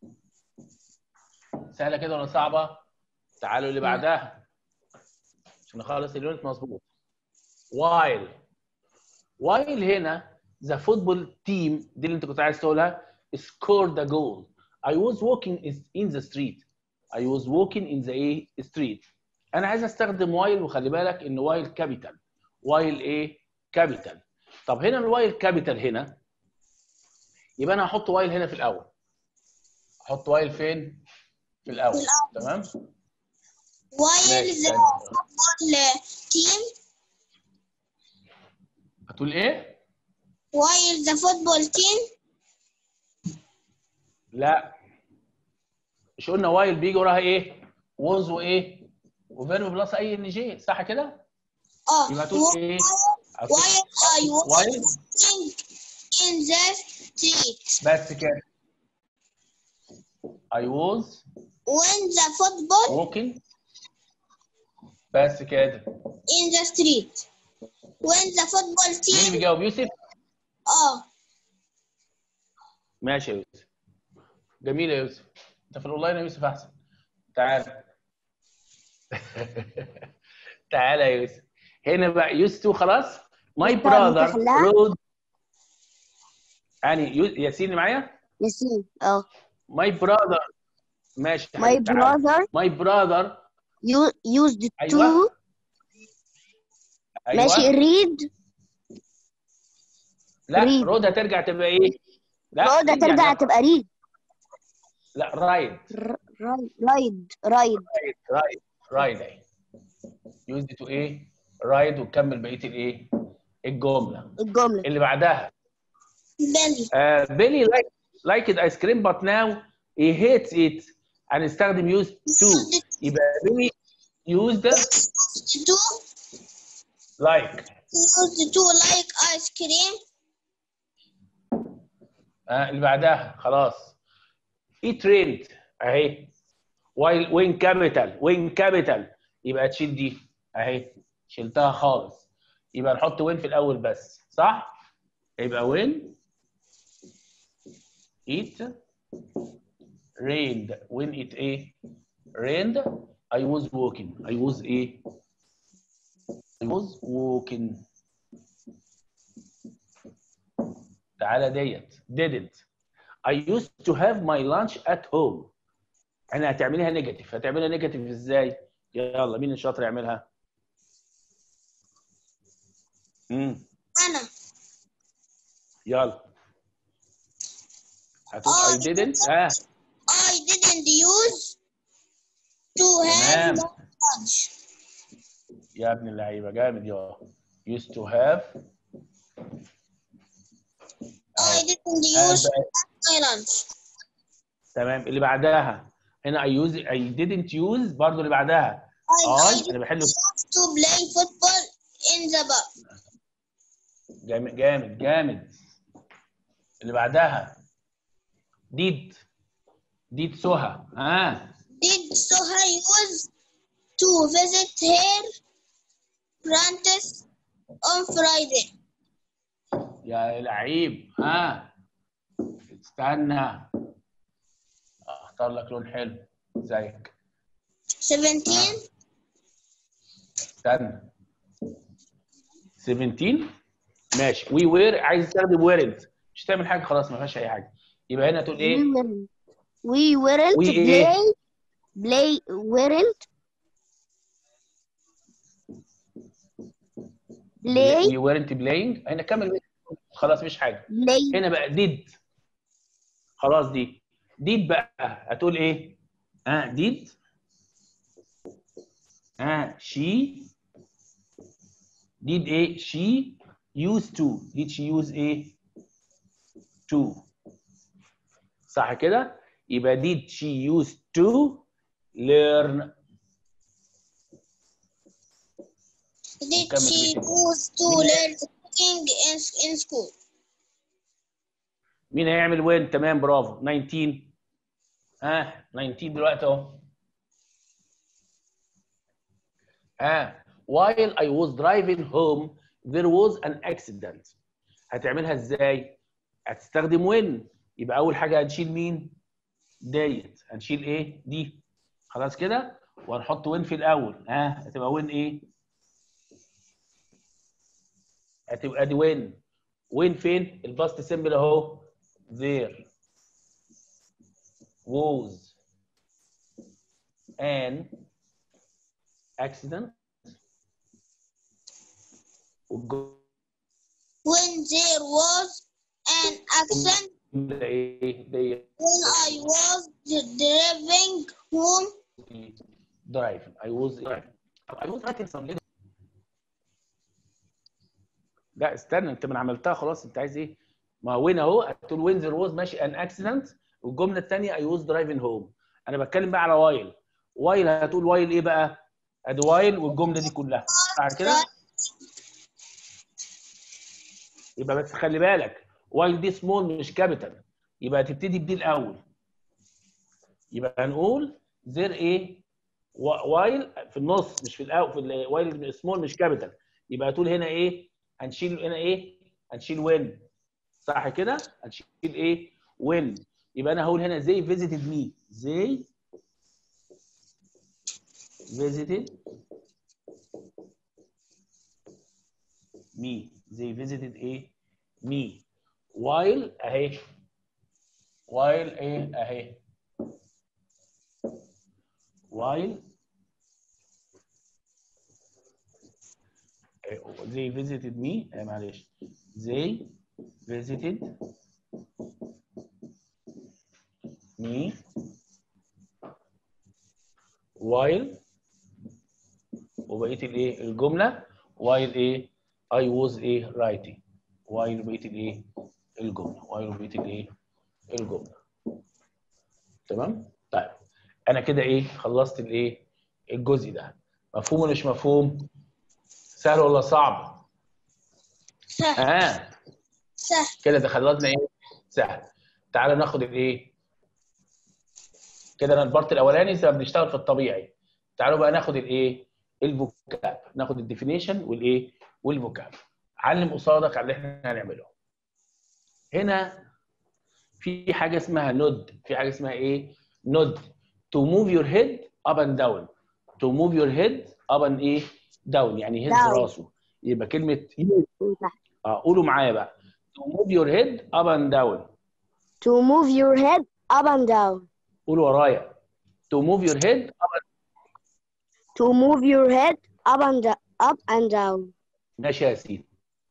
سهله كده ولا صعبه تعالوا اللي بعدها عشان نخلص اليونت مظبوط while while هنا the football team دي اللي انت كنت عايز تقولها scored a goal I was walking is- in the street I was walking in the ايه street انا عايز استخدم while وخلي بالك ان while capital while ايه capital طب هنا الوايل كابيتال هنا يبقى انا هحط وايل هنا في الاول احط وايل فين في الاول في الأول. تمام while ماشي the تمام. football team هتقول ايه while the football team لا مش قلنا وايل بيجي وراها ايه ووز وايه وفيرب بلس اي ان جي صح كده اه يبقى هتقول ايه هتقول while I was while walking in the street بس كده I was when the football walking بس كده in the street when the football مين اللي team بيجاوب يوسف اه ماشي يا يوسف جميل يا يوسف انت في الاونلاين يا يوسف احسن تعال تعال يا يوسف هنا بقى يوسف خلاص ماي انت براذر متخلعة؟ رود يعني يو- ياسين معايا ياسين اه ماي براذر ماشي my brother ماي براذر you used أيوة. to ماشي ايوه read لا read. رود هترجع تبقى ايه لا رود read هترجع يعني تبقى read لا رايد رايد رايد رايد رايد اهي يوز تو ايه رايد وتكمل بقيه الايه الجمله الجملة اللي بعدها belly uh, Billy like liked ice cream but now he hates it هنستخدم use to يبقى Billy used to like used to like ice cream آه اللي بعدها خلاص it rained اهي while when capital when capital يبقى تشيل دي اهي شلتها خالص يبقى نحط وين في الاول بس صح يبقى وين it rained when it ايه rained I was walking I was ايه I was walking تعالى ديت didn't I used to have my lunch at home انا هتعمليها نيجاتيف هتعملها نيجاتيف ازاي يلا مين الشاطر يعملها امم أنا يلا هتقول I didn't ها I didn't use to have تمام my lunch يا ابن اللعيبه جامد يا used to have I didn't آه، use to بقى- have my lunch تمام اللي بعدها هنا I use I didn't use برضو اللي بعدها I, I I انا بحل used to play football in the park جامد جامد جامد اللي بعدها did did سهى ها did Soha use to visit her apprentice on Friday يا لعيب ها استنى اختار لك لون حلو زيك 17 استنى 17 ماشي وي وير عايز تستخدم ويرنت مش تعمل حاجه خلاص ما فيهاش اي حاجه يبقى هنا تقول we ايه weren't we weren't We إيه؟ play play weren't play وي ويرنت بلاينج هنا كمل خلاص مفيش حاجه play هنا بقى ديد خلاص دي ديد بقى هتقول ايه اه ديد اه شي ديد ايه شي يوز تو ديد شي يوز ايه تو صح كده يبقى ديد شي يوز تو learn did كمل she بقية. use to learn cooking in, in school مين هيعمل وين تمام برافو 19 ها 19 دلوقتي اهو ها while I was driving home there was an accident هتعملها ازاي هتستخدم وين يبقى اول حاجه هنشيل مين ديت هنشيل ايه دي خلاص كده وهنحط وين في الاول ها هتبقى وين ايه هتبقى دي وين وين فين الباست سيمبل اهو there was an accident والجملة when there was an accident ايه دي when I was driving home driving I was driving I was writing some little لا استنى انت من عملتها خلاص انت عايز ايه؟ ما وين اهو هتقول وين there was ماشي an accident والجمله الثانيه I was driving home انا بتكلم بقى على وايل وايل هتقول وايل ايه بقى؟ ادي وايل والجمله دي كلها بعد كده يبقى بس خلي بالك وايل دي سمول مش كابيتال يبقى هتبتدي بدي الاول يبقى هنقول زير ايه وايل في النص مش في الاول في ال- وايل سمول مش كابيتال يبقى هتقول هنا ايه هنشيل هنا ايه هنشيل وين صح كده هنشيل ايه وين يبقى انا هقول هنا زي فيزيتد مي زي فيزيتد مي زي فيزيتد ايه مي while اهي while ايه اهي while they visited me آه معلش they visited me while وبقيه الايه الجمله while ايه I was ايه writing while بقيه الايه الجمله while بقيه الايه الجمله تمام طيب انا كده ايه خلصت الايه الجزء ده مفهوم ولا مش مفهوم سهل ولا صعب سهل اه سهل كده ده خلصنا ايه سهل تعالى ناخد الايه كده انا البارت الاولاني زي ما بنشتغل في الطبيعي تعالوا بقى ناخد الايه الفوكاب ناخد الديفينيشن والايه والفوكاب علم قصادك على اللي احنا هنعمله هنا في حاجه اسمها نود في حاجه اسمها ايه نود to move your head up and down to move your head up and ايه down يعني يهز Down. راسه يبقى كلمه اه قولوا معايا بقى to move your head up and down To move your head up and down. قولوا ورايا to move your head up and To move your head up and da- up and down. ماشي يا سيدي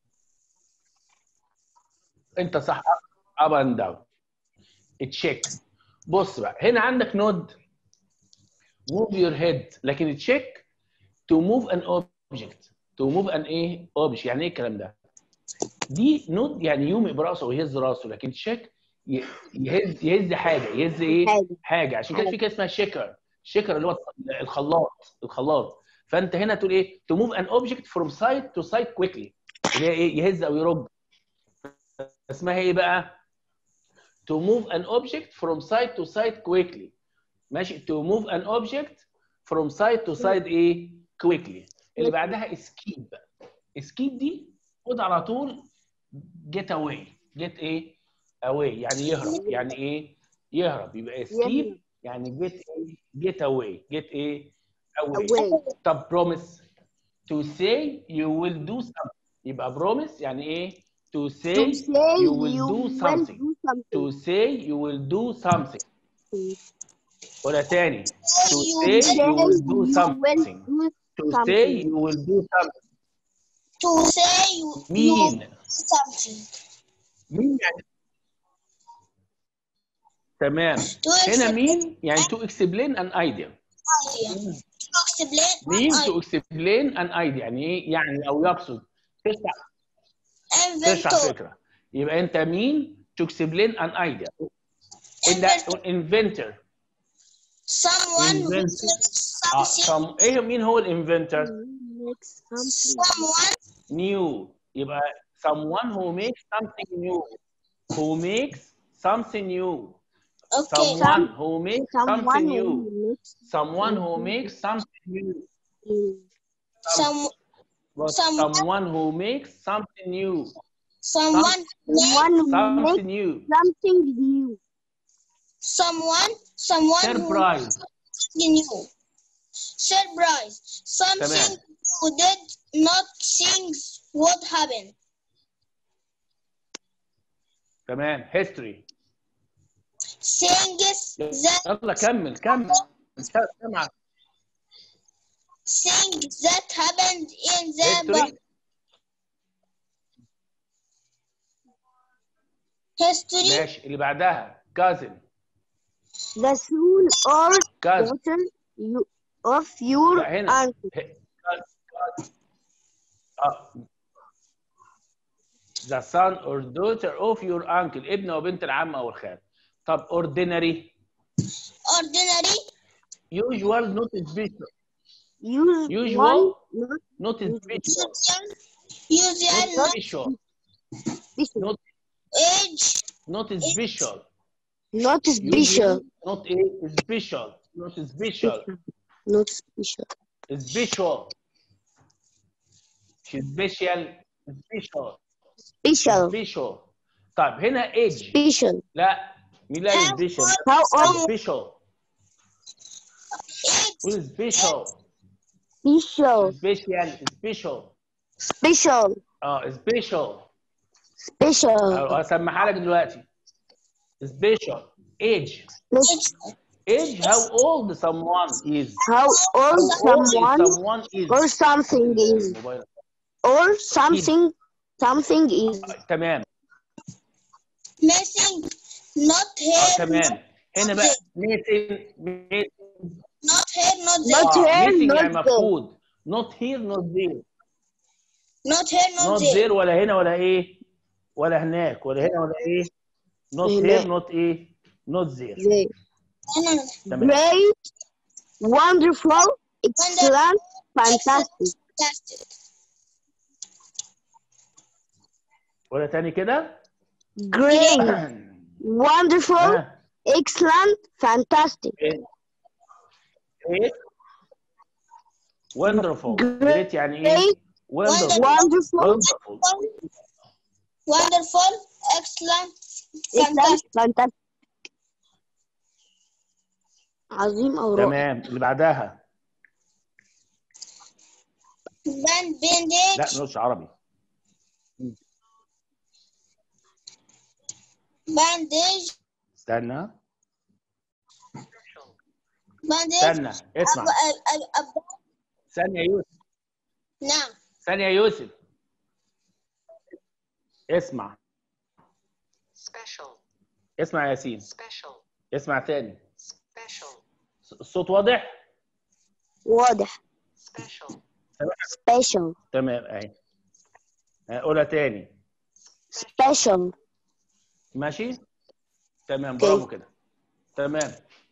انت صح up and down تشيك بص بقى هنا عندك نود move your head لكن تشيك to move an object to move an ايه object يعني ايه الكلام ده دي نود يعني يومئ براسه ويهز راسه لكن تشيك ي- يهز يهز حاجه يهز ايه حاجة. حاجه عشان كده في كده اسمها شيكر شيكر اللي هو الخلاط الخلاط فانت هنا تقول ايه to move an object from side to side quickly اللي هي ايه يهز او يرج اسمها ايه بقى to move an object from side to side quickly ماشي to move an object from side to side ايه quickly اللي بعدها escape escape دي خد على طول get away get ايه away يعني يهرب يعني ايه يهرب يبقى escape يهرب. يعني get ايه get away get ايه away, Away. طب promise to say you will do something يبقى promise يعني ايه to say, To say you will do will something do something. to say you will do something ولا تاني to You say you will do You will something do to say something. you will do something to say you you مين do something. مين يعني تمام To هنا explain مين يعني to explain an idea idea. To explain مين an to explain an idea يعني ايه يعني او يقصد تشرح تشرح inventor. فكره يبقى انت مين to explain an idea Inventor. inventor Someone who Inventor. makes آه، something. some ايه مين هو الانفنتور Make something. Someone new يبقى someone who makes something new who makes something new okay. someone who makes something Someone new who makes someone who makes something new Some But Someone- someone who makes something new someone make Someone who makes something new something new. someone someone surprise who something new. Surprise. Something who did not think would happen. تمام history Things that يلا كمل كمل سامعك things that happened in the history past. history ماشي اللي بعدها cousin The son or cousin daughter you, of your لا هنا uncle. ه- cousin. آه. the son or daughter of your uncle ابن وبنت العم او الخال طب ordinary ordinary usual not special Use Usual. one, not not special usual usual not not special special. not age not special Not special. Usual, not a special not special Not special. special special special Special. special طيب هنا age Special. لا مين لا How special How old? special age قول special Special. special special Special. اه special Special. أه، هسمعها لك دلوقتي special age age age how old someone is How old how old someone someone is or something is. الموبايل or something something is تمام missing not اه here تمام هنا بقى missing not here not Not there اه here, missing not يعني there. مفقود not here not there not here not not there there ولا هنا ولا ايه ولا هناك ولا هنا ولا ايه not هناك. here not ايه not there there. أنا تمام great wonderful excellent fantastic fantastic ولا تاني كده great wonderful ها. excellent fantastic ايه ايه wonderful Great. great يعني ايه wonderful wonderful wonderful wonderful excellent excellent fantastic fantastic عظيم أو رائع تمام اللي بعدها band لا bandage مش عربي bandage استنى bandage استنى اسمع أب- أب- أب- أب- استنى يا يوسف نعم استنى يا يوسف اسمع special, اسمع يا ياسين special, اسمع تاني special, الصوت واضح واضح special, special تمام اهي قولها تاني special ماشي تمام اوكي. برافو كده تمام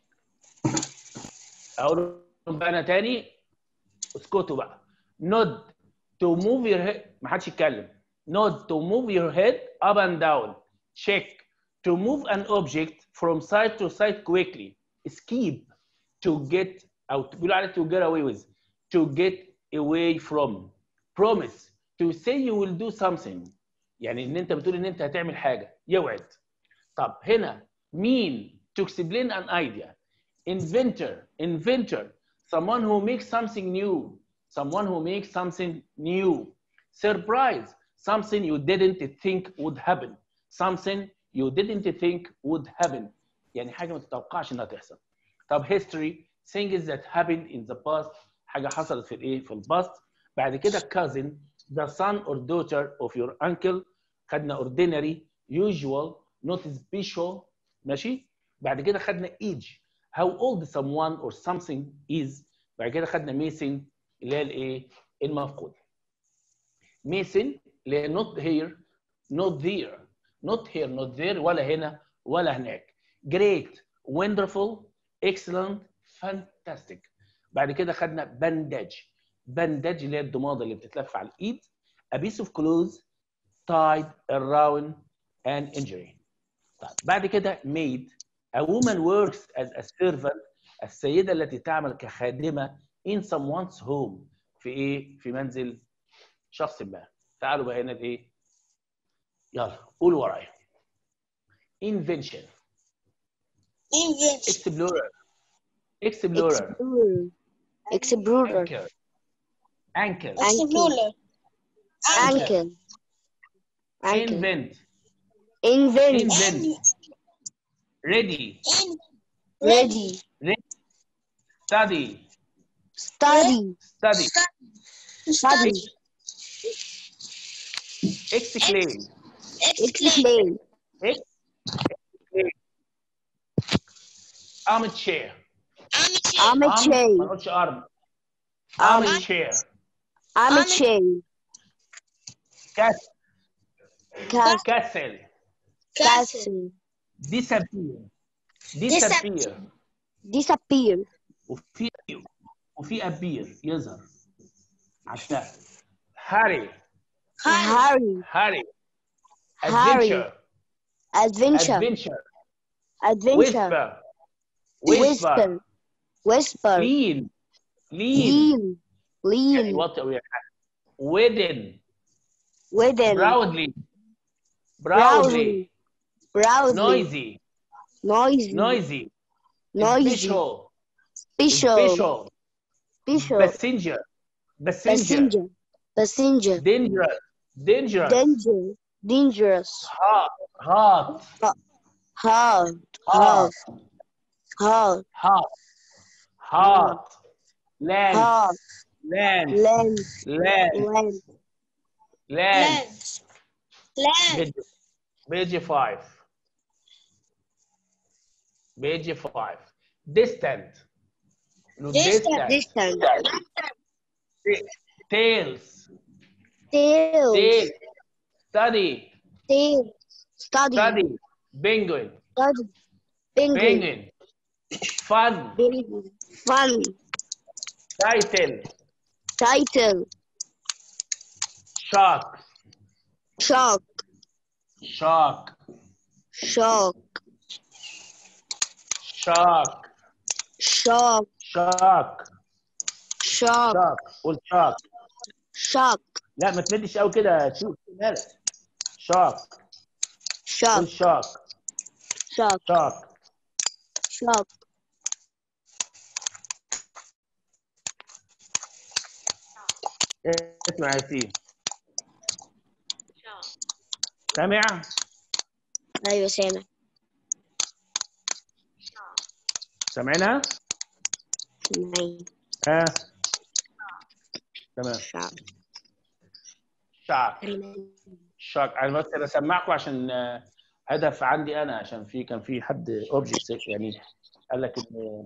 اقول بقى انا تاني اسكتوا بقى nod to move your head ما حدش يتكلم nod to move your head up and down check to move an object from side to side quickly skip to get او بيقولوا عليه to get away with to get away from promise to say you will do something يعني ان انت بتقول ان انت هتعمل حاجه يوعد طب هنا مين to explain an idea inventor inventor someone who makes something new someone who makes something new surprise something you didn't think would happen something you didn't think would happen يعني حاجه ما تتوقعش انها تحصل طب history things that happened in the past حاجه حصلت في الايه في الباست بعد كده cousin the son or daughter of your uncle خدنا ordinary usual not special ماشي بعد كده خدنا age how old someone or something is بعد كده خدنا missing اللي هي الايه المفقود missing اللي هي not here not there not here not there ولا هنا ولا هناك great wonderful excellent fantastic بعد كده خدنا bandage bandage اللي هي الضماده اللي بتتلف على الايد a piece of clothes tied around an injury طيب بعد كده maid a woman works as a servant السيدة التي تعمل كخادمة in someone's home في ايه؟ في منزل شخص ما تعالوا بقى هنا الايه؟ يلا قولوا ورايا invention invention explorer explorer explorer explorer anchor anchor explorer ankle ankle invent invent invent ready in ready study study study study explain explain explain armchair armchair armchair ما نقولش arm Arm- armchair armchair castle castle castle castle disappear disappear disappear وفي وفي appear يظهر عشان هاري hurry هاري Harry. adventure adventure adventure adventure whisper whisper whisper lean lean lean يعني lean وطي أو يعني wedding within proudly proudly proudly proudly noisy noisy noisy noisy special special special special passenger passenger passenger passenger dangerous dangerous danger dangerous hot hot hard hot hard hard hot hot land hard land land land land land Land. Land. بيج بيج 5 بيج 5 distant look Distant. distant Distant. tails Tail. tail study Tail. Study. study penguin Study. Penguin. penguin fun Penguin. Fun. title Title. shark Shark. shark Shark. shark Shark. shark Shark. shark قول shark Shark. لا ما تمدش قوي كده شوف مالك shark قول Shark. shark Shark. shark Shark. اسمع يا سيدي shark, سامع أيوة سامع. shark, سامعينها سامعين. ها تمام Shark. shark shark انا بس بسمعكم عشان آه، هدف عندي انا عشان في كان في حد اوبجكت يعني قال لك ان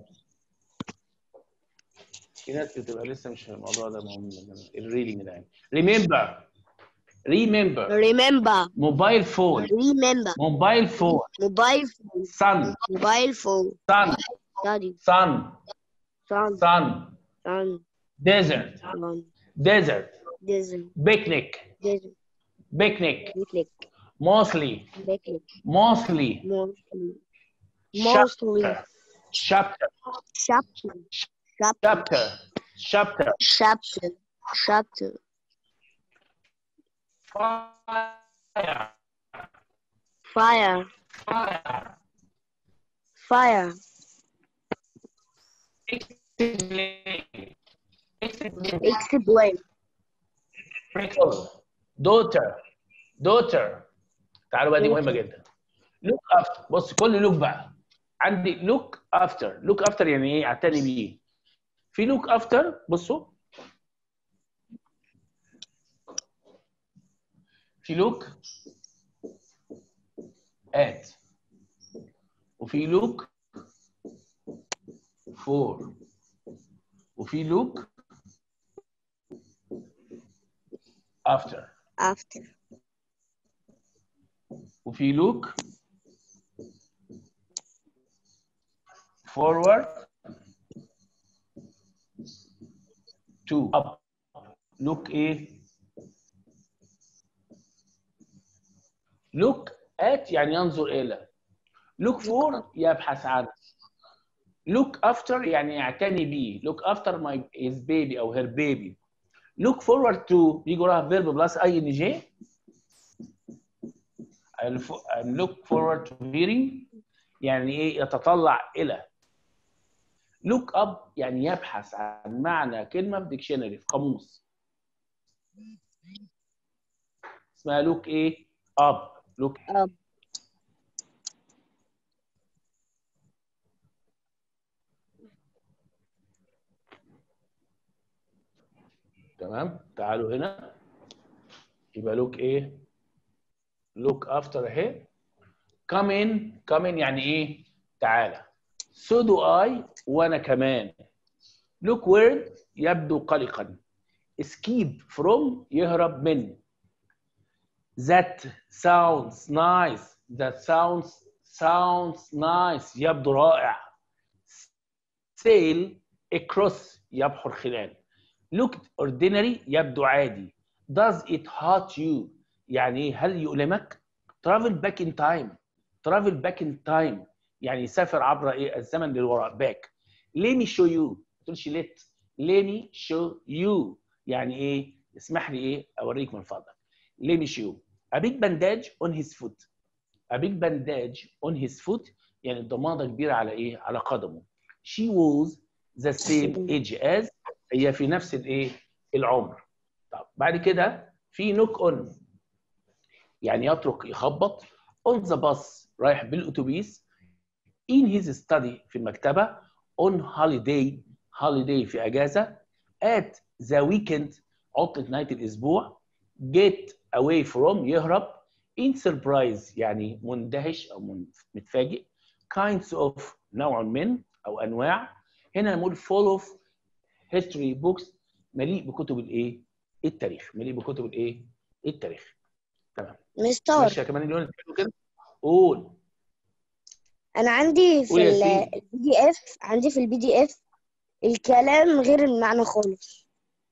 في ناس بتبقى لسه مش الموضوع ده مهم الريدنج ده يعني ريمبر ريمبر Remember. موبايل فون Remember. موبايل فون Mobile phone. sun Mobile phone. sun Study. sun Sun. sun Sun. desert Sun. desert Desert. picnic Desert. picnic Picnic. mostly Picnic. mostly Mostly. Mostly. chapter Chapter. Chapter. chapter chapter Chapter. Chapter. fire Fire. fire Fire. explain explain Explain. sprinkle daughter daughter تعالوا بقى دي مهمه جدا look after بص كل look بقى عندي look after look after يعني ايه اعتني بيه في look after بصوا في look at وفي look for وفي look after After. وفي look forward to up look ايه look at يعني ينظر الى look for يبحث عنه look after يعني يعتني بيه look after my his baby او her baby look forward to بيجي وراها verb بلس اي ان جي and look forward to hearing يعني ايه يتطلع الى look up يعني يبحث عن معنى كلمه في ديكشنري في قاموس اسمها look ايه up look Up. تمام تعالوا هنا يبقى لوك ايه لوك افتر اهي come in come in يعني ايه تعالى so do I وانا كمان look weird يبدو قلقا escape from يهرب من that sounds nice that sounds sounds nice يبدو رائع sail across يبحر خلال looked ordinary يبدو عادي does it hurt you يعني ايه هل يؤلمك travel back in time travel back in time يعني يسافر عبر ايه الزمن للوراء back let me show you ما تقولش let let me show you يعني ايه اسمح لي ايه اوريك من فضلك let me show you a big bandage on his foot a big bandage on his foot يعني ضمادة كبيرة على ايه على قدمه she was the same age as هي في نفس الايه العمر طب بعد كده في نوك اون يعني يترك يخبط on the bus رايح بالاتوبيس in his study في المكتبه on holiday holiday في اجازه at the weekend عطله نهايه الاسبوع get away from يهرب in surprise يعني مندهش او من- متفاجئ kinds of نوع من او انواع هنا نقول full of history books مليء بكتب الايه التاريخ مليء بكتب الايه التاريخ مستر ماشي يا كمان اليوم كده قول انا عندي في قول يا سيدي. البي دي اف عندي في البي دي اف الكلام غير المعنى خالص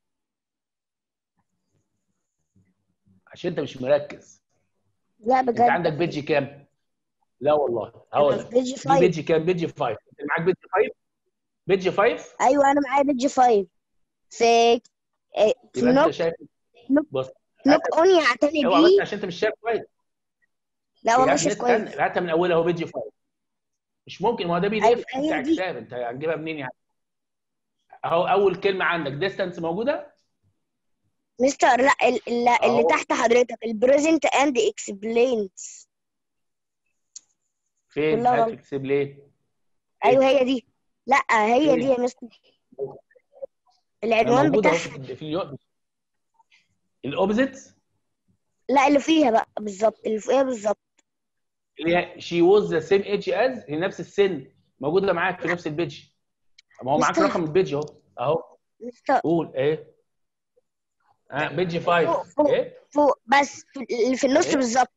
عشان انت مش مركز لا انت بجد عندك بيجي كام لا والله هقول أنا لك في بيجي دي 5 بيجي كام بيجي 5 انت معاك بيجي 5 بيجي 5 ايوه انا معايا بيجي 5 في إيه، في يبقى انت نوك شايف نوك- بص نوك اون يعتني اوعى بس بيه عشان انت مش شايف كويس لا يا والله ابني شايف كويس استنى هاتها من اولها هو بيجي 5 مش ممكن ما هو ده بي دي أيوة، اف هي بتاع دي. كتاب انت هتجيبها منين يعني اهو اول كلمه عندك ديستانس موجوده مستر لا ال- ال- اللي أهو. تحت حضرتك البريزنت اند اكسبلينز فين كلها هات غلط. اكسب ليه ايوه هي دي لا هي إيه؟ دي يا مستر العنوان موجوده اهو بتاعها في في اليو- الاوبزيت لا اللي فيها بقى بالظبط اللي فيها بالظبط اللي هي شي ووز ذا سيم ايج از هي نفس السن موجوده معاك في نفس البيج ما هو معاك مستر. رقم البيج اهو اهو مستر قول ايه اه بيج فوق 5 فوق ايه فوق بس في- اللي في النص إيه؟ بالظبط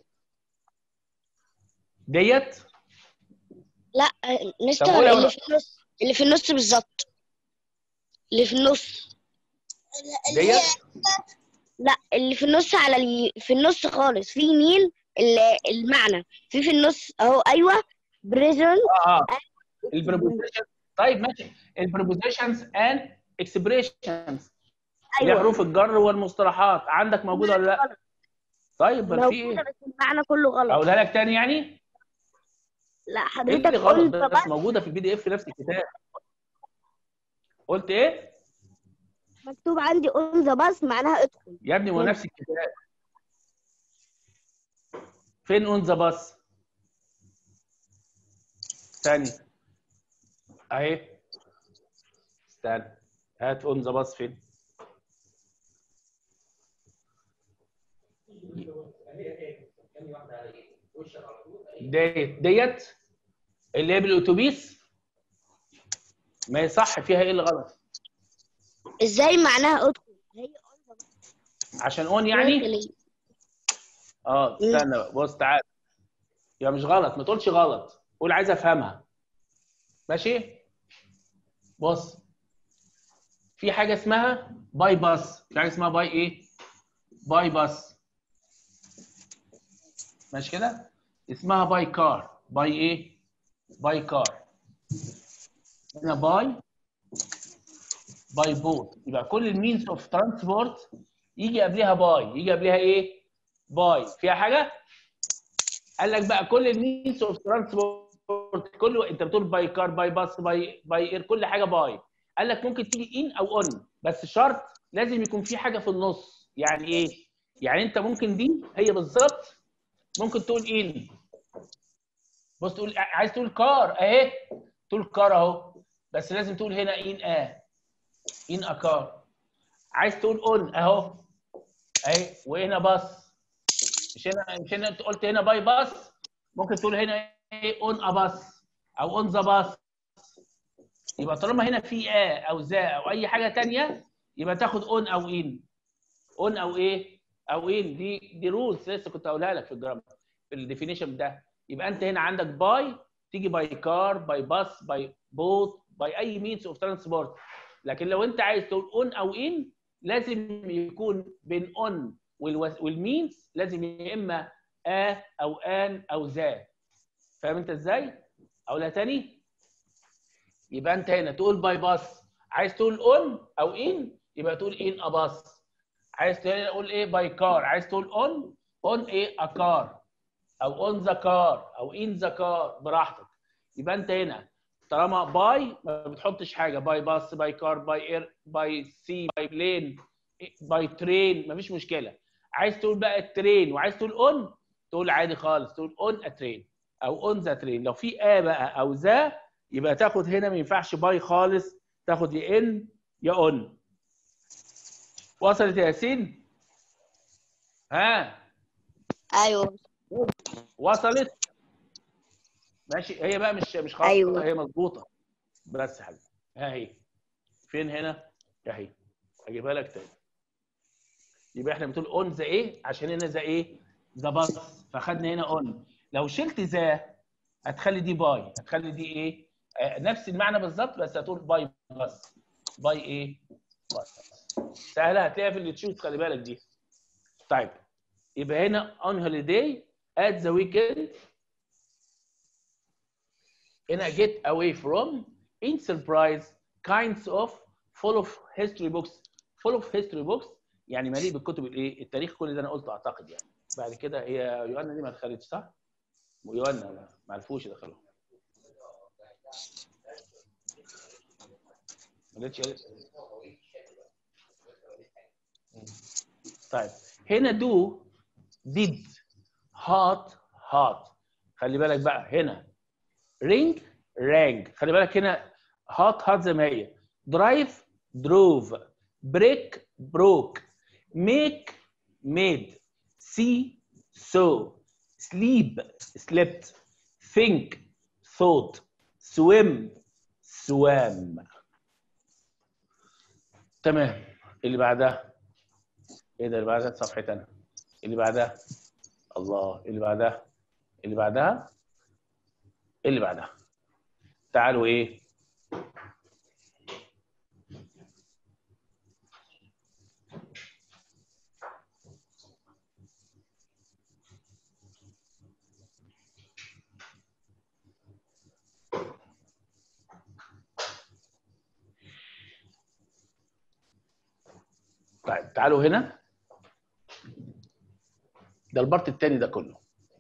ديت لا مستر قولها اللي ولا- في النص اللي في النص بالظبط اللي في النص اللي هي ديت لا اللي في النص على الي... في النص خالص في يمين ال- المعنى في في النص اهو ايوه بريزون اه اه البريبوزيشن طيب ماشي البريبوزيشنز اند اكسبريشنز اللي هي ايوه حروف الجر والمصطلحات عندك موجوده ولا لا؟ طيب بل في موجوده ايه؟ بس المعنى كله غلط اقولها لك تاني يعني؟ لا ايه حضرتك اللي غلط قلت بس بس موجوده في البي دي اف في نفس الكتاب قلت ايه؟ مكتوب عندي اون ذا باص معناها ادخل يا ابني هو فين؟ نفس الكتاب فين اون ذا باص؟ ثاني اهي استنى هات اون ذا باص فين؟ ديت ديت اللي هي بالاتوبيس ما يصح فيها ايه اللي غلط؟ ازاي معناها ادخل هي on the bus. عشان اون يعني اه استنى بقى بص تعال يا مش غلط ما تقولش غلط قول عايز افهمها ماشي بص في حاجه اسمها باي باس في حاجه اسمها باي ايه باي باس ماشي كده اسمها باي كار باي ايه باي كار هنا باي باي بوت يبقى كل المينز اوف ترانسبورت يجي قبلها باي يجي قبلها ايه باي فيها حاجه قال لك بقى كل المينز اوف ترانسبورت كله انت بتقول باي كار باي باص باي باي اير كل حاجه باي قال لك ممكن تيجي ان او اون بس شرط لازم يكون في حاجه في النص يعني ايه يعني انت ممكن دي هي بالظبط ممكن تقول ان بص تقول عايز تقول كار اهي تقول كار اهو بس لازم تقول هنا ان اه ان اكار عايز تقول اون اهو اهي وهنا باص مش هنا مش هنا انت قلت هنا باي باص ممكن تقول هنا ايه اون ا باص او اون ذا باص يبقى طالما هنا في ا او ذا او اي حاجه تانية يبقى تاخد اون او ان اون او ايه او ان دي دي رولز لسه كنت هقولها لك في الجرامر في الديفينيشن ده يبقى انت هنا عندك باي تيجي باي كار باي باص باي بوت باي اي مينز اوف ترانسبورت لكن لو انت عايز تقول اون او ان لازم يكون بين اون والمينز لازم يا اما ا او ان او ذا فاهم انت ازاي؟ اقولها تاني يبقى انت هنا تقول باي باص عايز تقول اون او ان يبقى تقول ان اباص عايز تقول ايه باي كار عايز تقول اون اون ايه ا كار او اون ذا كار او ان ذا كار براحتك يبقى انت هنا طالما باي ما بتحطش حاجه باي باص باي كار باي اير باي سي باي بلين باي ترين مفيش مشكله عايز تقول بقى الترين وعايز تقول اون تقول عادي خالص تقول اون ا ترين او اون ذا ترين لو في ا بقى او ذا يبقى تاخد هنا ما ينفعش باي خالص تاخد يا ان يا اون وصلت يا ياسين ها ايوه وصلت ماشي هي بقى مش مش خالص أيوة. هي مظبوطه بس يا حبيبي ها هي فين هنا اهي اجيبها لك تاني يبقى احنا بتقول اون ذا ايه عشان هنا ذا ايه ذا باص فخدنا هنا اون لو شلت ذا هتخلي دي باي هتخلي دي ايه آه، نفس المعنى بالظبط بس هتقول باي بس باي ايه بس سهله هتلاقيها في اللي تشوف خلي بالك دي طيب يبقى هنا on holiday at the weekend هنا get away from in surprise kinds of full of history books full of history books يعني مليء بالكتب الايه التاريخ كل ده انا قلته اعتقد يعني بعد كده هي يوحنا دي ما دخلتش صح؟ يوحنا ما- ما عرفوش يدخلوها ما جاتش قالت- طيب هنا دو did hot hot خلي بالك بقى هنا ring rang خلي بالك هنا hot hot زي ما هي drive drove break broke make made see saw sleep slept think thought swim swam تمام اللي بعدها ايه ده اللي بعدها صفحة انا اللي بعدها الله اللي بعدها اللي بعدها اللي بعدها تعالوا ايه طيب تعالوا هنا ده البارت الثاني ده كله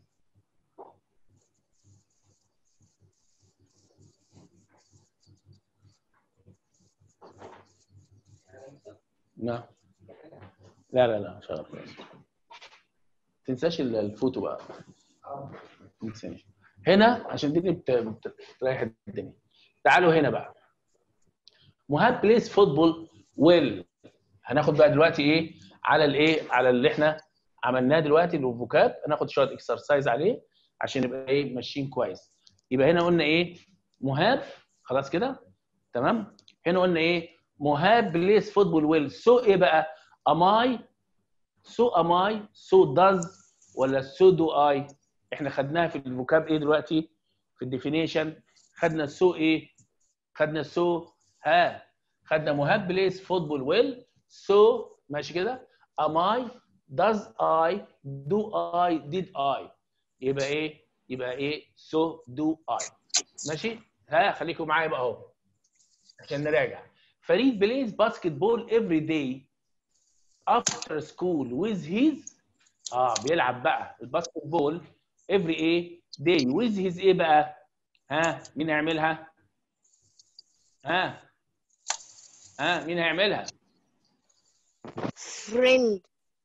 لا لا لا لا شغل تنساش ال- الفوتو بقى ما تنساش هنا عشان دي اللي بت- بت- بتريح الدنيا تعالوا هنا بقى مهاب بليز فوتبول ويل هناخد بقى دلوقتي ايه على الايه على اللي احنا عملناه دلوقتي اللي هو فوكاب هناخد شويه اكسرسايز عليه عشان يبقى ايه ماشيين كويس يبقى هنا قلنا ايه مهاب خلاص كده تمام هنا قلنا ايه مهاب بليز فوتبول ويل سو ايه بقى اماي سو اماي سو داز ولا سو دو اي احنا خدناها في الفوكاب ايه دلوقتي في الديفينيشن خدنا سو ايه خدنا سو ها خدنا مهاب بليز فوتبول ويل سو ماشي كده am I does I do I did I يبقى ايه يبقى ايه so do I ماشي ها خليكم معايا بقى اهو عشان نراجع فريد بلايز باسكت بول every day after school with his اه بيلعب بقى الباسكت بول every ايه day with his ايه بقى ها مين هيعملها ها ها مين هيعملها friend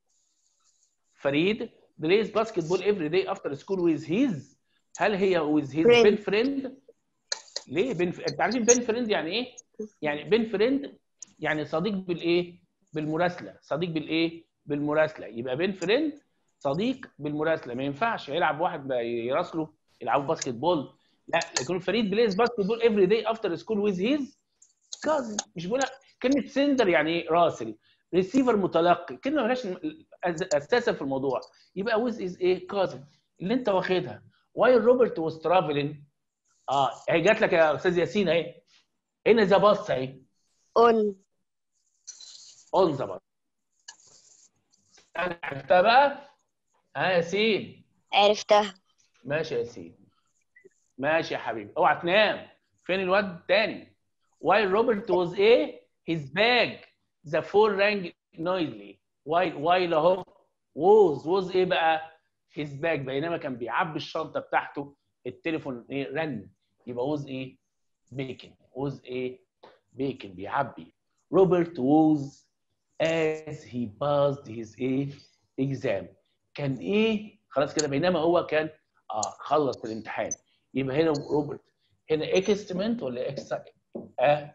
فريد plays basketball every day after school with his هل هي with his Friend. بين فريند ليه بين انت عارفين بين فريند يعني ايه يعني بين فريند يعني صديق بالايه بالمراسله صديق بالايه بالمراسله يبقى بين فريند صديق بالمراسله ما ينفعش يلعب واحد بقى يراسله يلعبوا باسكت بول لا يكون فريد بلايز باسكت بول افري داي افتر سكول ويز هيز كازن مش بقول لك كلمه سندر يعني ايه راسل ريسيفر متلقي كلمه مالهاش اساسا في الموضوع يبقى ويز از ايه كازن اللي انت واخدها وايل روبرت واز ترافلينج اه هي جات لك يا استاذ ياسين اهي هنا ذا باص اهي on اون ذا باص انا عرفتها بقى ها ياسين عرفتها ماشي يا ياسين ماشي يا حبيبي اوعى تنام فين الواد التاني while Robert was a his bag the phone rang noisily while while اهو was was ايه بقى his bag بينما كان بيعبي الشنطه بتاعته التليفون ايه رن يبقى was ايه بيكن was ايه بيكن بيعبي روبرت was as he passed his ايه exam كان ايه خلاص كده بينما هو كان اه خلص الامتحان يبقى هنا روبرت هنا اكستمنت ولا اكسايت اه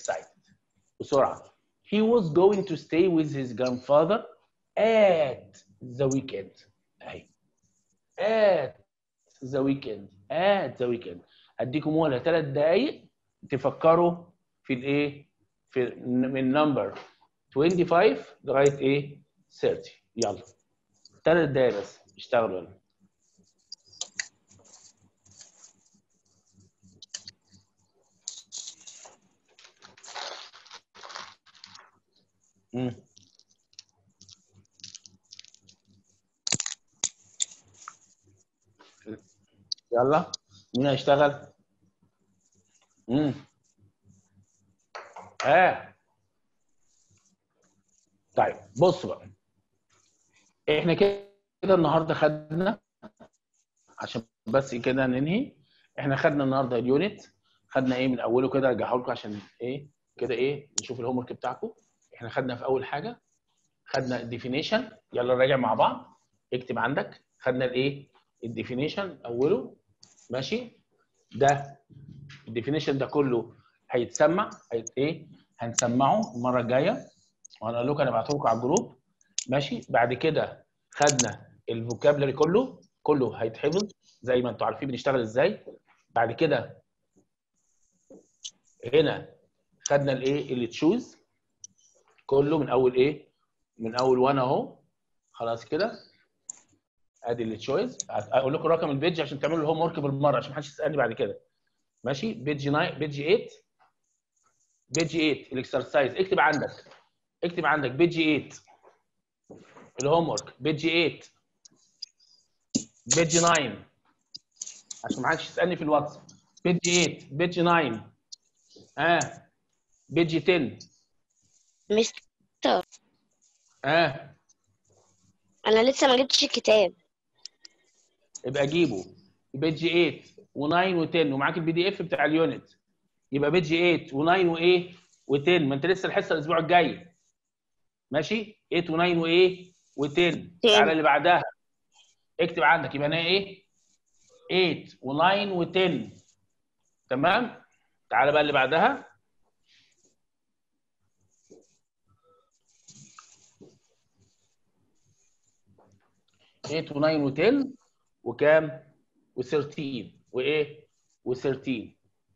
excited بسرعه he was going to stay with his grandfather at the weekend اهي at the weekend at the weekend اديكم ولا ثلاث دقايق تفكروا في الايه في من نمبر 25 لغايه ايه 30 يلا ثلاث دقايق بس اشتغلوا يلا مم. يلا مين هيشتغل؟ امم اه طيب بص بقى احنا كده النهارده خدنا عشان بس كده ننهي احنا خدنا النهارده اليونت خدنا ايه من اوله كده ارجعه لكم عشان ايه كده ايه نشوف الهوم ورك بتاعكم احنا خدنا في اول حاجه خدنا الديفينيشن يلا نراجع مع بعض اكتب عندك خدنا الايه الديفينيشن اوله ماشي ده الديفينيشن ده كله هيتسمع هيت ايه هنسمعه المره الجايه وهنقول لكم انا ابعته لكم على الجروب ماشي بعد كده خدنا الفوكابلري كله كله هيتحفظ زي ما انتم عارفين بنشتغل ازاي بعد كده هنا خدنا الايه اللي تشوز كله من اول ايه من اول وانا اهو خلاص كده ادي اللي تشويز اقول لكم رقم البيج عشان تعملوا الهوم ورك بالمره عشان محدش يسالني بعد كده ماشي بيج 9 بيج 8 بيج 8 الاكسرسايز اكتب عندك اكتب عندك بيج 8 الهوم ورك بيج 8 بيج 9 عشان ما حدش يسالني في الواتس بيج 8 بيج 9 اه بيج 10 مستر اه انا لسه ما جبتش الكتاب يبقى جيبه بيج 8 و9 و10 ومعاك البي دي اف بتاع اليونت يبقى بيج 8 و9 وايه و10 ما انت لسه الحصه الاسبوع الجاي ماشي 8 و9 وايه و10 تعالى اللي بعدها اكتب عندك يبقى انا ايه 8 و9 و10 تمام تعالى بقى اللي بعدها eight و9 و10 وكام؟ و13 وايه؟ و13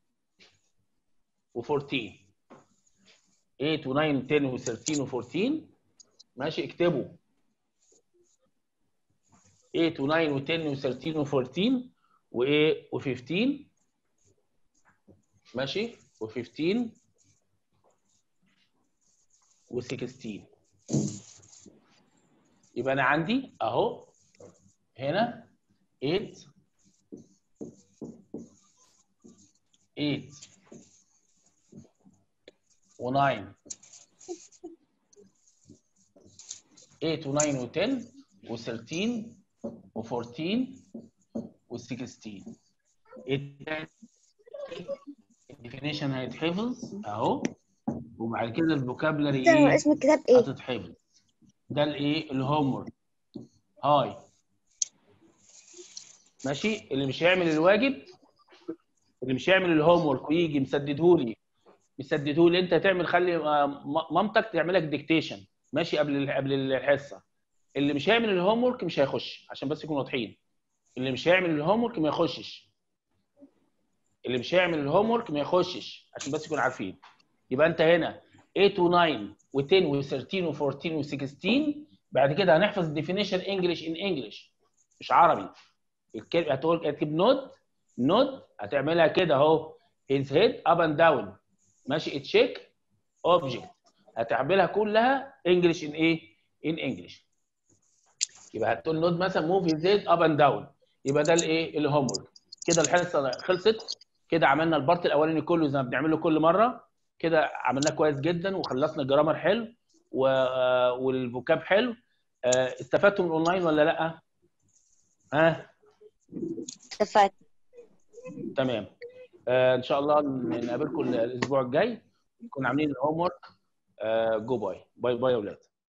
و14 8 و9 و10 و13 و14 ماشي اكتبوا 8 و9 و10 و13 و14 وايه؟ و15 ماشي و15 و16 يبقى انا عندي اهو هنا 8 8 و9 8 و9 و10 و13 و14 و16 الديفينيشن هيتحفظ اهو وبعد كده الفوكابلري ايه اسم الكتاب ايه هتتحفظ ده الايه الهوم ورك هاي ماشي اللي مش هيعمل الواجب اللي مش هيعمل الهوم ورك ويجي مسددهولي مسددهولي انت تعمل خلي آه، م- مامتك تعمل لك ديكتيشن ماشي قبل ال- قبل الحصه اللي مش هيعمل الهوم ورك مش هيخش عشان بس يكونوا واضحين اللي مش هيعمل الهوم ورك ما يخشش اللي مش هيعمل الهوم ورك ما يخشش عشان بس يكونوا عارفين يبقى انت هنا 8 و9 و10 و13 و14 و16 بعد كده هنحفظ الديفينيشن انجلش ان انجلش مش عربي الكلمه هتقول اكتب نود نود هتعملها كده اهو هيز هيد اب اند داون ماشي تشيك اوبجكت هتعملها كلها انجلش ان ايه؟ ان انجلش يبقى هتقول نود مثلا موف هيز هيد اب اند داون يبقى ده الايه؟ الهوم ورك كده الحصه خلصت كده عملنا البارت الاولاني كله زي ما بنعمله كل مره كده عملناه كويس جدا وخلصنا الجرامر حلو و... آه، والفوكاب حلو آه، استفدتوا من الاونلاين ولا لا؟ ها استفدت تمام آه ان شاء الله نقابلكم الاسبوع الجاي نكون عاملين الهوم ورك آه جو باي باي باي يا اولاد